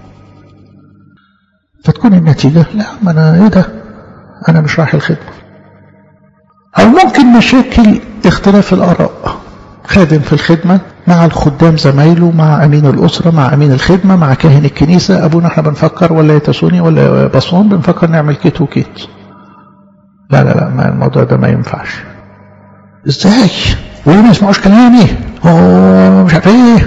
[SPEAKER 1] فتكون النتيجة لا ما انا ايه ده انا مش رايح الخدمة او ممكن مشاكل اختلاف الاراء خادم في الخدمة مع الخدام زمايله مع امين الاسرة مع امين الخدمة مع كاهن الكنيسة ابونا احنا بنفكر ولا يتسوني ولا بصون بنفكر نعمل كيت وكيت لا لا لا ما الموضوع ده ما ينفعش ازاي وليه ما يسمعوش كلامي هو مش عارف ايه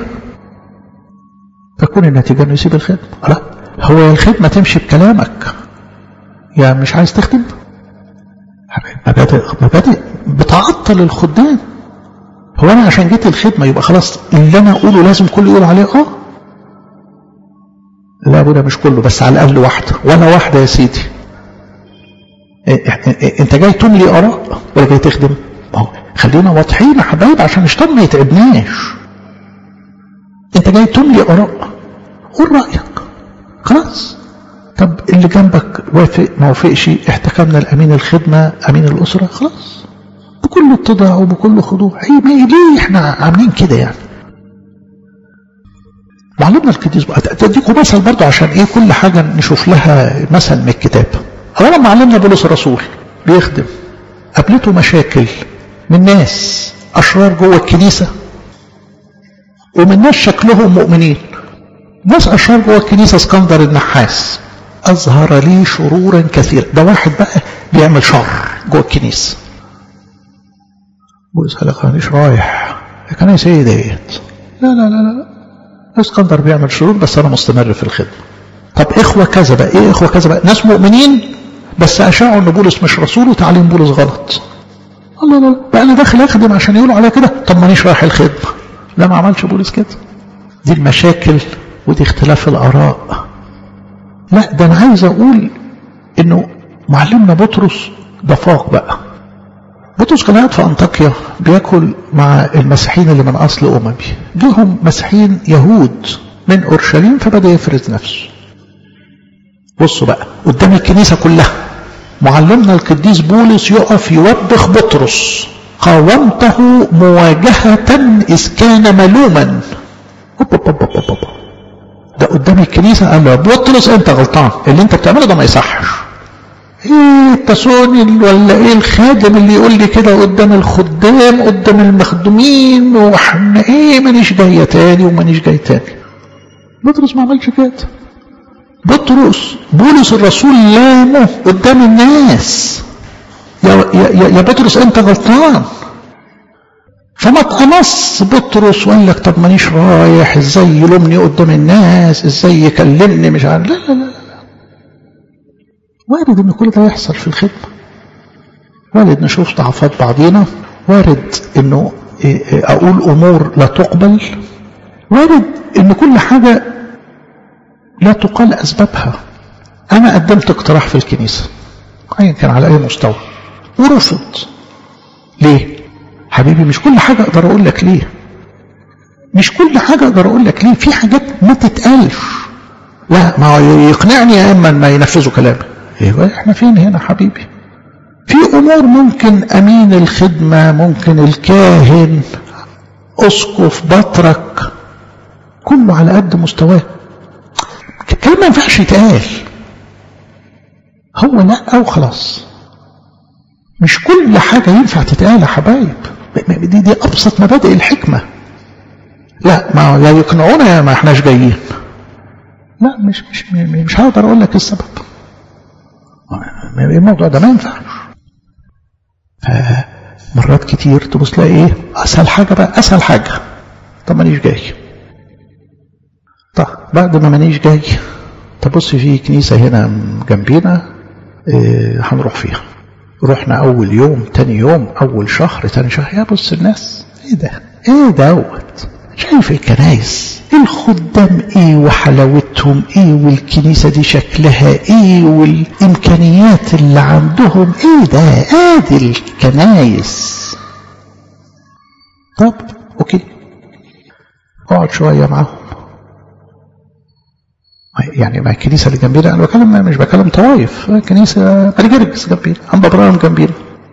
[SPEAKER 1] تكون النتيجة انه يسيب الخدمة لا هو الخدمة تمشي بكلامك يا مش عايز تخدم مبادئ مبادئ بتعطل الخدام هو انا عشان جيت الخدمة يبقى خلاص اللي انا اقوله لازم كله يقول عليه اه لا ابونا مش كله بس على الاقل واحدة وانا واحدة يا سيدي انت جاي تملي اراء ولا جاي تخدم اهو خلينا واضحين يا حبايب عشان الشيطان ما يتعبناش انت جاي تملي اراء قول رايك خلاص طب اللي جنبك وافق ما وافقش احتكمنا لامين الخدمه امين الاسره خلاص بكل اتضاع وبكل خضوع ايه ليه احنا عاملين كده يعني معلمنا القديس بقى تديكم مثل برضه عشان ايه كل حاجه نشوف لها مثل من الكتاب اولا معلمنا بولس الرسول بيخدم قابلته مشاكل من ناس اشرار جوه الكنيسه ومن ناس شكلهم مؤمنين ناس اشرار جوه الكنيسه اسكندر النحاس اظهر لي شرورا كثيرا ده واحد بقى بيعمل شر جوه الكنيسه بولس قال لك مش رايح الكنيسه ايه ديت لا لا لا لا اسكندر بيعمل شرور بس انا مستمر في الخدمه طب اخوه كذا بقى ايه اخوه كذا بقى ناس مؤمنين بس اشاعوا ان بولس مش رسول وتعليم بولس غلط الله لا بقى انا داخل اخدم عشان يقولوا عليا كده طب مانيش رايح الخدمه لا ما عملش بولس كده دي المشاكل ودي اختلاف الاراء لا ده انا عايز اقول انه معلمنا بطرس ده فاق بقى بطرس كان قاعد في انطاكيا بياكل مع المسيحيين اللي من اصل اممي جيهم مسيحيين يهود من اورشليم فبدا يفرز نفسه بصوا بقى قدام الكنيسه كلها معلمنا القديس بولس يقف يوبخ بطرس قاومته مواجهة إذ كان ملوما ده قدام الكنيسة قال له بطرس انت غلطان اللي انت بتعمله ده ما يصحش ايه التسوني ولا ايه الخادم اللي يقول لي كده قدام الخدام قدام المخدومين واحنا ايه مانيش جاية تاني ومانيش جاي تاني بطرس ما عملش كده بطرس بولس الرسول لامه قدام الناس يا, يا, يا بطرس انت غلطان فما اتقمص بطرس وقال لك طب مانيش رايح ازاي يلومني قدام الناس ازاي يكلمني مش عارف لا لا لا وارد ان كل ده يحصل في الخدمة وارد نشوف ضعفات بعضينا وارد انه اقول امور لا تقبل وارد ان كل حاجة لا تقال اسبابها انا قدمت اقتراح في الكنيسة ايا كان على اي مستوى ورفض ليه حبيبي مش كل حاجة اقدر اقول لك ليه مش كل حاجة اقدر اقول لك ليه في حاجات ما تتقالش لا ما يقنعني يا اما ما ينفذوا كلامي ايوه احنا فين هنا حبيبي في امور ممكن امين الخدمة ممكن الكاهن اسقف بطرك كله على قد مستواه كلام ما ينفعش يتقال هو لا وخلاص مش كل حاجة ينفع تتقال يا حبايب دي, دي أبسط مبادئ الحكمة لا ما لا يقنعونا ما احناش جايين لا مش مش مش هقدر اقول لك السبب الموضوع ده ما ينفعش فمرات كتير تبص تلاقي ايه اسهل حاجه بقى اسهل حاجه طب مانيش جاي طب بعد ما مانيش جاي تبص في كنيسه هنا جنبينا إيه هنروح فيها رحنا اول يوم تاني يوم اول شهر تاني شهر يا بص الناس ايه ده ايه دوت شايف الكنايس الخدام ايه وحلاوتهم ايه والكنيسة دي شكلها ايه والامكانيات اللي عندهم ايه ده ادي الكنايس طب اوكي اقعد شوية معاهم يعني مع الكنيسة اللي جنبينا انا بكلم مش بكلم طوايف كنيسة مالجرجس جنبينا عم ببرام جنبينا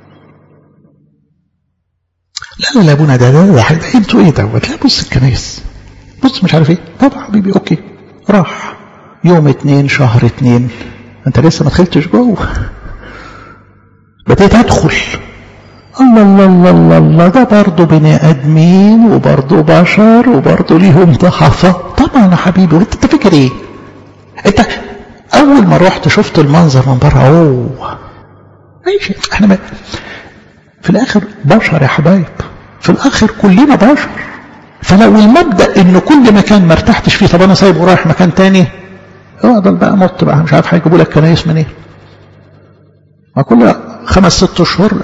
[SPEAKER 1] لا لا لا ابونا ده ده ده انتوا ايه دوت لا بص الكنايس بص مش عارف ايه طب حبيبي اوكي راح يوم اتنين شهر اتنين انت لسه ما دخلتش جوه بديت ادخل الله الله الله الله الله ده برضه بني ادمين وبرضه بشر وبرضه ليهم ضعفاء طبعا يا حبيبي انت انت فاكر ايه؟ انت اول ما رحت شفت المنظر من بره اوه ماشي احنا ما في الاخر بشر يا حبايب في الاخر كلنا بشر فلو المبدا ان كل مكان ما ارتحتش فيه طب انا سايبه ورايح مكان تاني اقدر بقى مط بقى مش عارف هيجيبوا لك كنايس منين ما كل خمس ست اشهر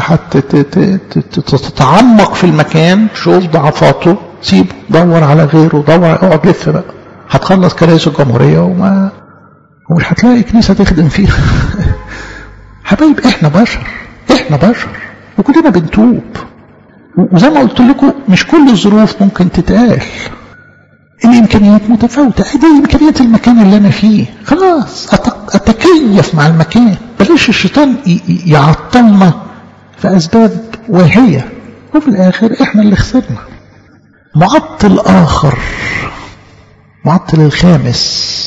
[SPEAKER 1] هتتعمق في المكان شوف ضعفاته سيبه دور على غيره دور اقعد لف بقى هتخلص كنايس الجمهوريه وما ومش هتلاقي كنيسه تخدم فيها حبايب احنا بشر احنا بشر وكلنا بنتوب وزي ما قلت لكم مش كل الظروف ممكن تتقال الامكانيات متفاوته ادي امكانيات المكان اللي انا فيه خلاص اتكيف مع المكان بلاش الشيطان يعطلنا في اسباب واهيه وفي الاخر احنا اللي خسرنا معطل اخر معطل الخامس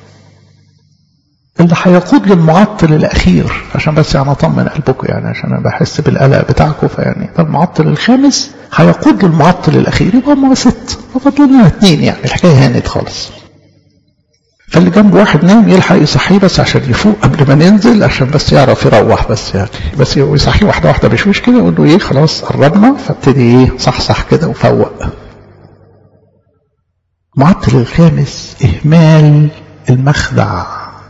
[SPEAKER 1] اللي هيقود للمعطل الاخير عشان بس يعني اطمن قلبكم يعني عشان انا بحس بالقلق بتاعكم فيعني ده المعطل الخامس هيقود للمعطل الاخير يبقى هم ست فاضل لنا اثنين يعني الحكايه هانت خالص فاللي جنبه واحد نايم يلحق يصحيه بس عشان يفوق قبل ما ننزل عشان بس يعرف يروح بس يعني بس يصحيه واحده واحده بشويش كده يقول له ايه خلاص قربنا فابتدي ايه صحصح كده وفوق المعطل الخامس اهمال المخدع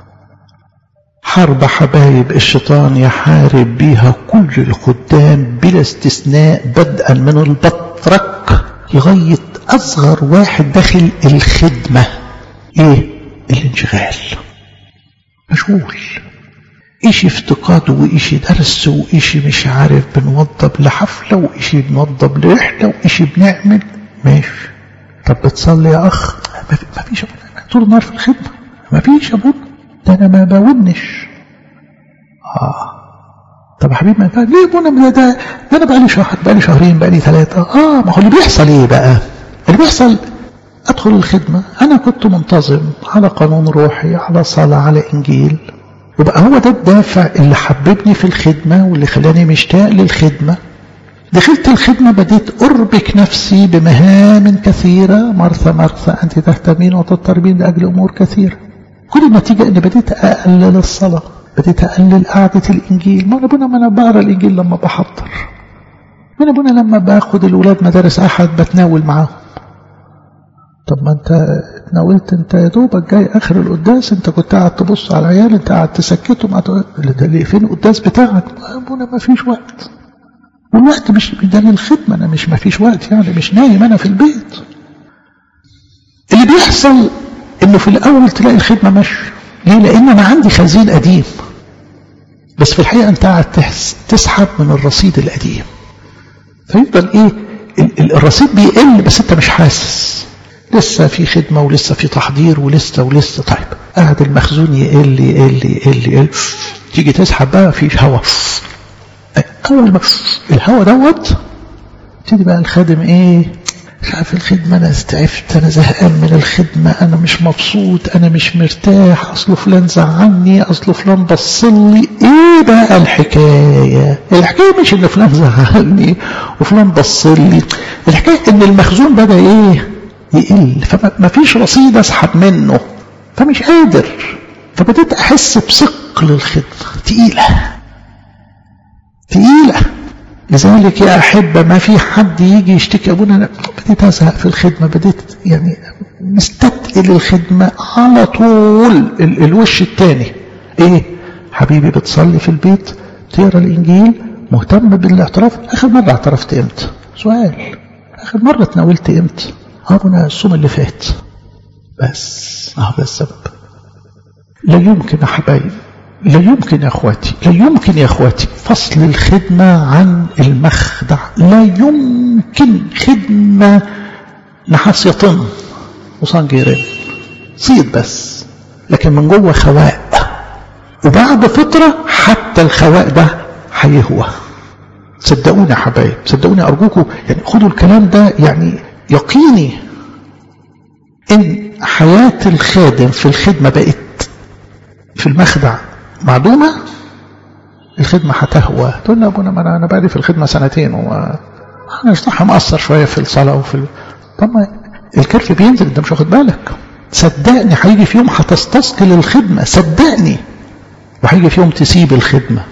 [SPEAKER 1] حرب حبايب الشيطان يحارب بيها كل الخدام بلا استثناء بدءا من البطرك لغاية أصغر واحد داخل الخدمة إيه؟ الانشغال مشغول إشي افتقاد وإشي درس وإشي مش عارف بنوضب لحفلة وإشي بنوضب لرحلة وإشي بنعمل ماشي طب بتصلي يا أخ ما فيش طول النهار في الخدمة ما فيش أبونا ده انا ما بونش اه طب يا حبيبي ما ينفعش ليه ابونا ده ده, ده انا بقالي شهر بقالي شهرين بقالي ثلاثه اه ما هو اللي بيحصل ايه بقى اللي بيحصل ادخل الخدمه انا كنت منتظم على قانون روحي على صلاه على انجيل وبقى هو ده الدافع اللي حببني في الخدمه واللي خلاني مشتاق للخدمه دخلت الخدمة بديت أربك نفسي بمهام كثيرة مرثى مرثى أنت تهتمين وتضطربين لأجل أمور كثيرة كل النتيجة أني بديت أقلل الصلاة بديت أقلل قعدة الإنجيل ما أبونا ما أنا بقرا الإنجيل لما بحضر من أبونا لما باخد الأولاد مدارس أحد بتناول معاهم طب ما أنت اتناولت أنت يا دوبك جاي آخر القداس أنت كنت قاعد تبص على العيال أنت قاعد تسكتهم قاعد ده اللي فين القداس بتاعك أبونا ما فيش وقت والوقت مش ده للخدمة أنا مش ما فيش وقت يعني مش نايم أنا في البيت اللي بيحصل انه في الاول تلاقي الخدمه ماشيه ليه لان انا عندي خزين قديم بس في الحقيقه انت قاعد تسحب من الرصيد القديم فيفضل ايه الرصيد بيقل بس انت مش حاسس لسه في خدمه ولسه في تحضير ولسه ولسه طيب قاعد المخزون يقل يقل يقل يقل تيجي تسحب بقى في هواء اول ما الهواء دوت تبتدي بقى الخادم ايه مش عارف الخدمة أنا استعفت أنا زهقان من الخدمة أنا مش مبسوط أنا مش مرتاح أصله فلان زعلني أصله فلان بصلي إيه بقى الحكاية الحكاية مش إن فلان زعلني وفلان بصلي الحكاية إن المخزون بدأ إيه يقل فما فيش رصيد أسحب منه فمش قادر فبدأت أحس بثقل الخدمة تقيلة تقيلة لذلك يا أحبة ما في حد يجي يشتكي أبونا أنا بديت أزهق في الخدمة بديت يعني مستثقل الخدمة على طول ال الوش الثاني إيه حبيبي بتصلي في البيت تقرا الإنجيل مهتم بالاعتراف آخر مرة اعترفت إمتى سؤال آخر مرة تناولت إمتى أبونا الصوم اللي فات بس هذا السبب لا يمكن يا حبايب لا يمكن يا اخواتي لا يمكن يا اخواتي فصل الخدمة عن المخدع لا يمكن خدمة نحاس يطن وصنجيرين صيد بس لكن من جوه خواء وبعد فترة حتى الخواء ده هيهوى صدقوني يا حبايب صدقوني أرجوكم يعني خدوا الكلام ده يعني يقيني إن حياة الخادم في الخدمة بقت في المخدع معدومة الخدمة هتهوى تقول لي أبونا ما أنا أنا بقالي في الخدمة سنتين وما أنا صح مقصر شوية في الصلاة وفي ال... طب ما الكرف بينزل أنت مش واخد بالك صدقني هيجي في يوم هتستثقل الخدمة صدقني وهيجي في يوم تسيب الخدمة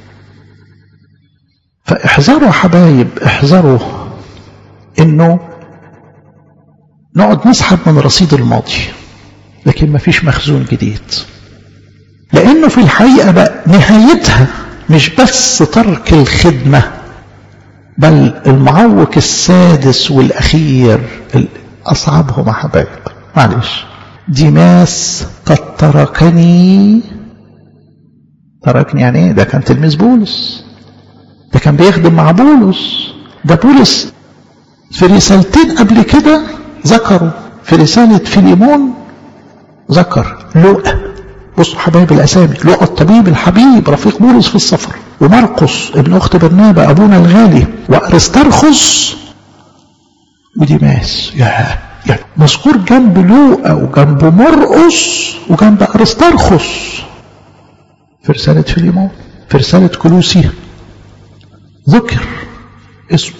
[SPEAKER 1] فاحذروا يا حبايب احذروا انه نقعد نسحب من رصيد الماضي لكن ما فيش مخزون جديد لانه في الحقيقة بقى نهايتها مش بس ترك الخدمة بل المعوق السادس والاخير اصعبهم يا حبايب معلش ديماس قد تركني تركني يعني ايه ده كان تلميذ بولس ده كان بيخدم مع بولس ده بولس في رسالتين قبل كده ذكروا في رسالة فيليمون ذكر لوقا بصوا حبايب الأسامي لوقا الطبيب الحبيب رفيق بولس في السفر ومرقس ابن أخت برنابا أبونا الغالي وأرسترخس وديماس يا يعني مذكور جنب لوقا وجنب مرقس وجنب أرسترخس في رسالة فيليمون في رسالة كلوسي ذكر اسمه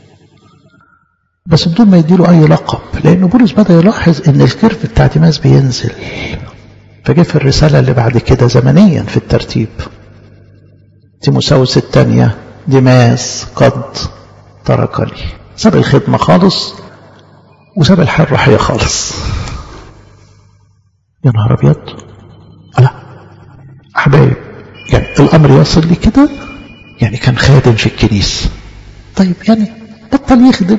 [SPEAKER 1] بس بدون ما يديله أي لقب لأن بولس بدأ يلاحظ إن الكيرف بتاع ديماس بينزل فجه في الرسالة اللي بعد كده زمنيا في الترتيب تيموساوس الثانية ديماس قد تركني ساب الخدمة خالص وساب الحياة الروحية خالص يا نهار أبيض لا أحبايب يعني الأمر يصل لي كده يعني كان خادم في الكنيسة طيب يعني بطل يخدم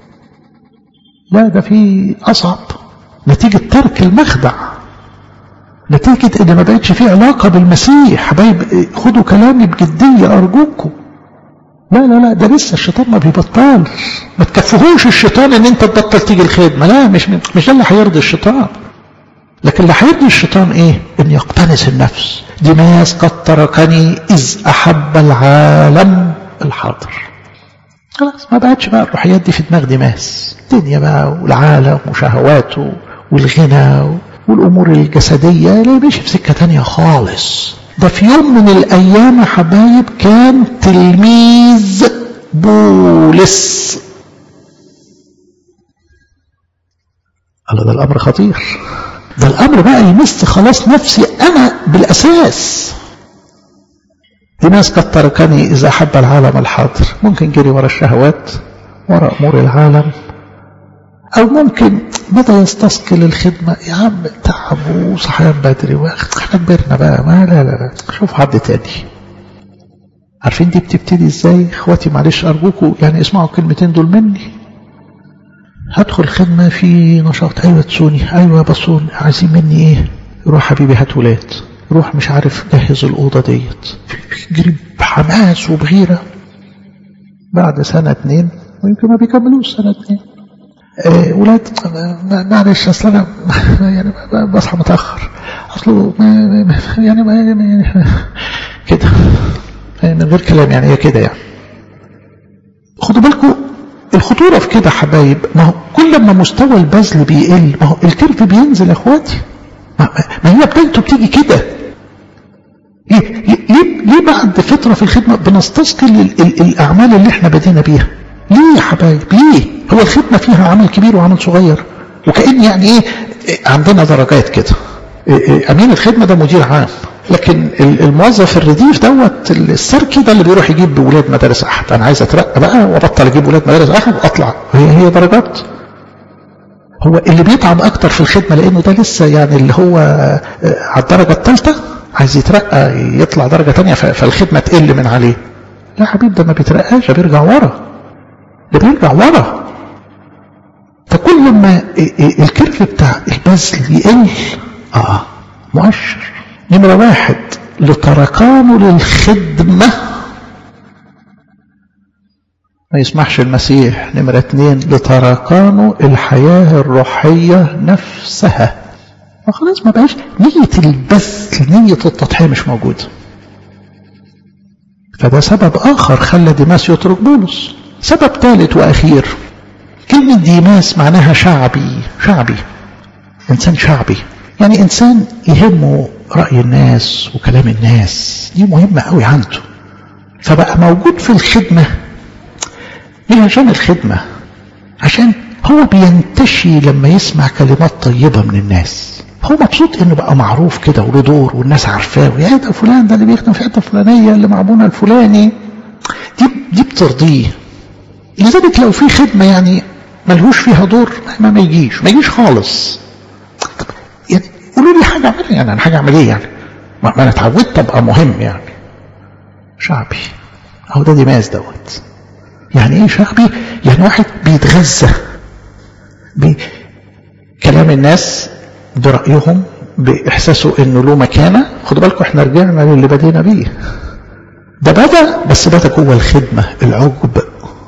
[SPEAKER 1] لا ده في أصعب نتيجة ترك المخدع نتيجة ان ما بقتش في علاقة بالمسيح حبايب خدوا كلامي بجدية ارجوكم لا لا لا ده لسه الشيطان ما بيبطلش ما تكفهوش الشيطان ان انت تبطل تيجي الخدمة لا مش مش ده اللي هيرضي الشيطان لكن اللي هيرضي الشيطان ايه ان يقتنس النفس ديماس قد تركني اذ احب العالم الحاضر خلاص ما بقتش بقى الروحيات دي في دماغ ديماس الدنيا بقى والعالم وشهواته والغنى والأمور الجسدية لا ماشي في سكة تانية خالص ده في يوم من الأيام يا حبايب كان تلميذ بولس الله ده الأمر خطير ده الأمر بقى يمس خلاص نفسي أنا بالأساس دي ناس قد تركني إذا حب العالم الحاضر ممكن جري ورا الشهوات ورا أمور العالم أو ممكن بدأ يستثقل الخدمة يا عم تعب وصحيان بدري واحنا كبرنا بقى ما لا لا لا شوف حد تاني عارفين دي بتبتدي ازاي اخواتي معلش ارجوكم يعني اسمعوا الكلمتين دول مني هدخل خدمة في نشاط ايوه تسوني ايوه بصون عايزين مني ايه روح حبيبي هات ولاد روح مش عارف جهز الأوضة ديت جري بحماس وبغيرة بعد سنة اتنين ويمكن ما بيكملوش سنة اتنين آه ولاد معلش اصل انا يعني بصحى متاخر اصله يعني ما كده من غير كلام يعني هي كده يعني خدوا بالكم الخطورة في كده حبايب ما هو كل ما مستوى البذل بيقل ما هو الكيرف بينزل يا اخواتي ما, ما هي بدايته بتيجي كده ليه, ليه, ليه بعد فترة في الخدمة بنستثقل ال ال الأعمال اللي احنا بدينا بيها ليه يا حبايب ليه هو الخدمة فيها عمل كبير وعمل صغير وكأن يعني ايه عندنا درجات كده أمين الخدمة ده مدير عام لكن الموظف الرديف دوت السركي ده اللي بيروح يجيب ولاد مدارس احد انا عايز اترقى بقى وابطل اجيب ولاد مدارس احد واطلع هي هي درجات هو اللي بيتعب اكتر في الخدمه لانه ده لسه يعني اللي هو على الدرجه الثالثه عايز يترقى يطلع درجه ثانيه فالخدمه تقل من عليه لا حبيب ده ما بيترقاش ده بيرجع ورا ده بيرجع ورا فكل ما الكيرف بتاع البذل يقل اه مؤشر نمرة واحد لتركانه للخدمة ما يسمحش المسيح نمرة اتنين لتركانه الحياة الروحية نفسها فخلاص ما بقاش نية البث نية التضحية مش موجودة فده سبب آخر خلى ديماس يترك بولس سبب ثالث وأخير كلمة ديماس معناها شعبي شعبي إنسان شعبي يعني إنسان يهمه رأي الناس وكلام الناس دي مهمة قوي عنده فبقى موجود في الخدمة مش عشان الخدمة عشان هو بينتشي لما يسمع كلمات طيبة من الناس هو مبسوط انه بقى معروف كده وله دور والناس عارفاه ويا ده فلان ده اللي بيخدم في حته فلانيه اللي مع ابونا الفلاني دي دي بترضيه لذلك لو في خدمه يعني ملهوش فيها دور ما, ما يجيش ما يجيش خالص يعني قولوا لي حاجه اعملها يعني انا حاجه اعمل ايه يعني ما انا اتعودت ابقى مهم يعني شعبي اهو ده دماغ دوت يعني ايه شعبي يعني واحد بيتغذى بكلام الناس برأيهم بإحساسه إنه له مكانة خدوا بالكم إحنا رجعنا للي بدينا بيه ده بدأ بس بدأ جوه الخدمة العجب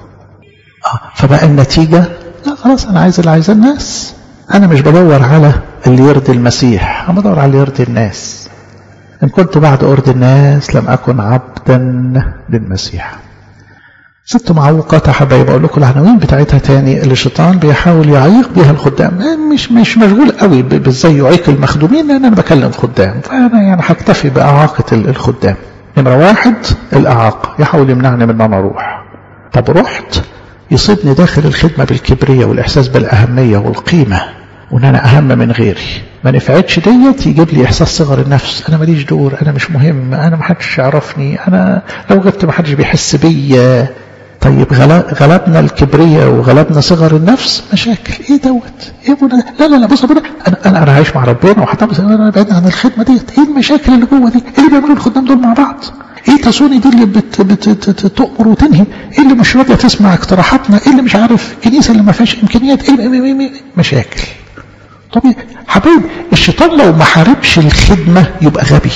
[SPEAKER 1] آه فبقى النتيجة لا خلاص أنا عايز اللي عايز الناس أنا مش بدور على اللي يرضي المسيح أنا بدور على اللي يرضي الناس إن كنت بعد أرضي الناس لم أكن عبدا للمسيح ست معوقات يا حبايب اقول لكم العناوين بتاعتها تاني اللي الشيطان بيحاول يعيق بيها الخدام مش مش مشغول قوي بازاي يعيق المخدومين لان انا بكلم خدام فانا يعني هكتفي باعاقه الخدام نمره واحد الاعاقه يحاول يمنعني من ان انا اروح طب رحت يصيبني داخل الخدمه بالكبريه والاحساس بالاهميه والقيمه وان انا اهم من غيري ما نفعتش ديت يجيب لي احساس صغر النفس انا ماليش دور انا مش مهم انا ما حدش يعرفني انا لو غبت ما حدش بيحس بيا طيب غلبنا الكبرية وغلبنا صغر النفس مشاكل ايه دوت ايه بنا لا لا لا بص ابونا انا انا انا عايش مع ربنا وهتعمل انا بعيد عن الخدمه ديت ايه المشاكل اللي جوه دي ايه اللي بيعملوا الخدام دول مع بعض ايه تسوني دي اللي بت بت تؤمر وتنهي ايه اللي مش راضيه تسمع اقتراحاتنا ايه اللي مش عارف الكنيسه اللي ما فيهاش امكانيات ايه, إيه, إيه, إيه مشاكل طب حبايب الشيطان لو ما حاربش الخدمه يبقى غبي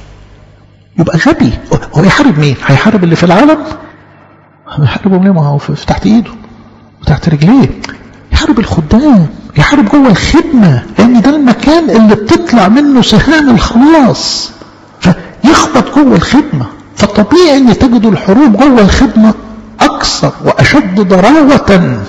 [SPEAKER 1] يبقى غبي هو يحارب مين هيحارب اللي في العالم يحاربهم ليه ما هو في تحت ايده وتحت رجليه يحارب الخدام يحارب جوه الخدمة لأن ده المكان اللي بتطلع منه سهام الخلاص فيخبط جوه الخدمة فطبيعي ان تجدوا الحروب جوه الخدمة أكثر وأشد ضراوة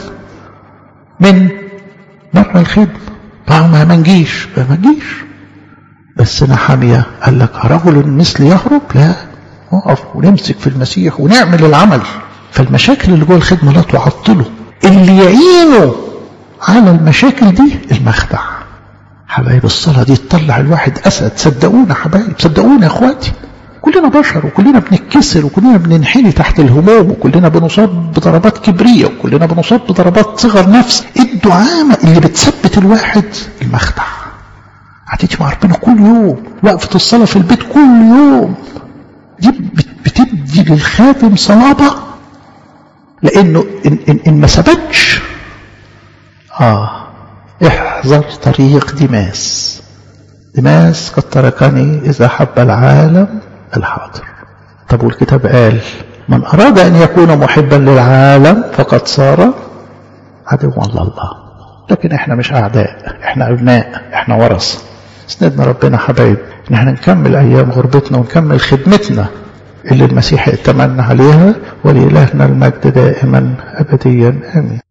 [SPEAKER 1] من بره الخدمة ما ما نجيش ما نجيش بس نحامية قال لك رجل مثل يهرب لا نقف ونمسك في المسيح ونعمل العمل فالمشاكل اللي جوه الخدمة لا تعطله اللي يعينه على المشاكل دي المخدع حبايب الصلاة دي تطلع الواحد أسد صدقونا حبايب صدقونا يا اخواتي كلنا بشر وكلنا بنتكسر وكلنا بننحني تحت الهموم وكلنا بنصاب بضربات كبرية وكلنا بنصاب بضربات صغر نفس الدعامة اللي بتثبت الواحد المخدع قعدتي مع ربنا كل يوم وقفة الصلاة في البيت كل يوم دي بتدي للخادم صلابة لانه ان, إن, إن ما ثبتش اه احذر طريق دماس دماس قد تركني اذا حب العالم الحاضر طب والكتاب قال من اراد ان يكون محبا للعالم فقد صار عدوا الله لكن احنا مش اعداء احنا ابناء احنا ورثه سندنا ربنا حبايب ان احنا نكمل ايام غربتنا ونكمل خدمتنا اللي المسيح ائتمن عليها ولإلهنا المجد دائما أبديا آمين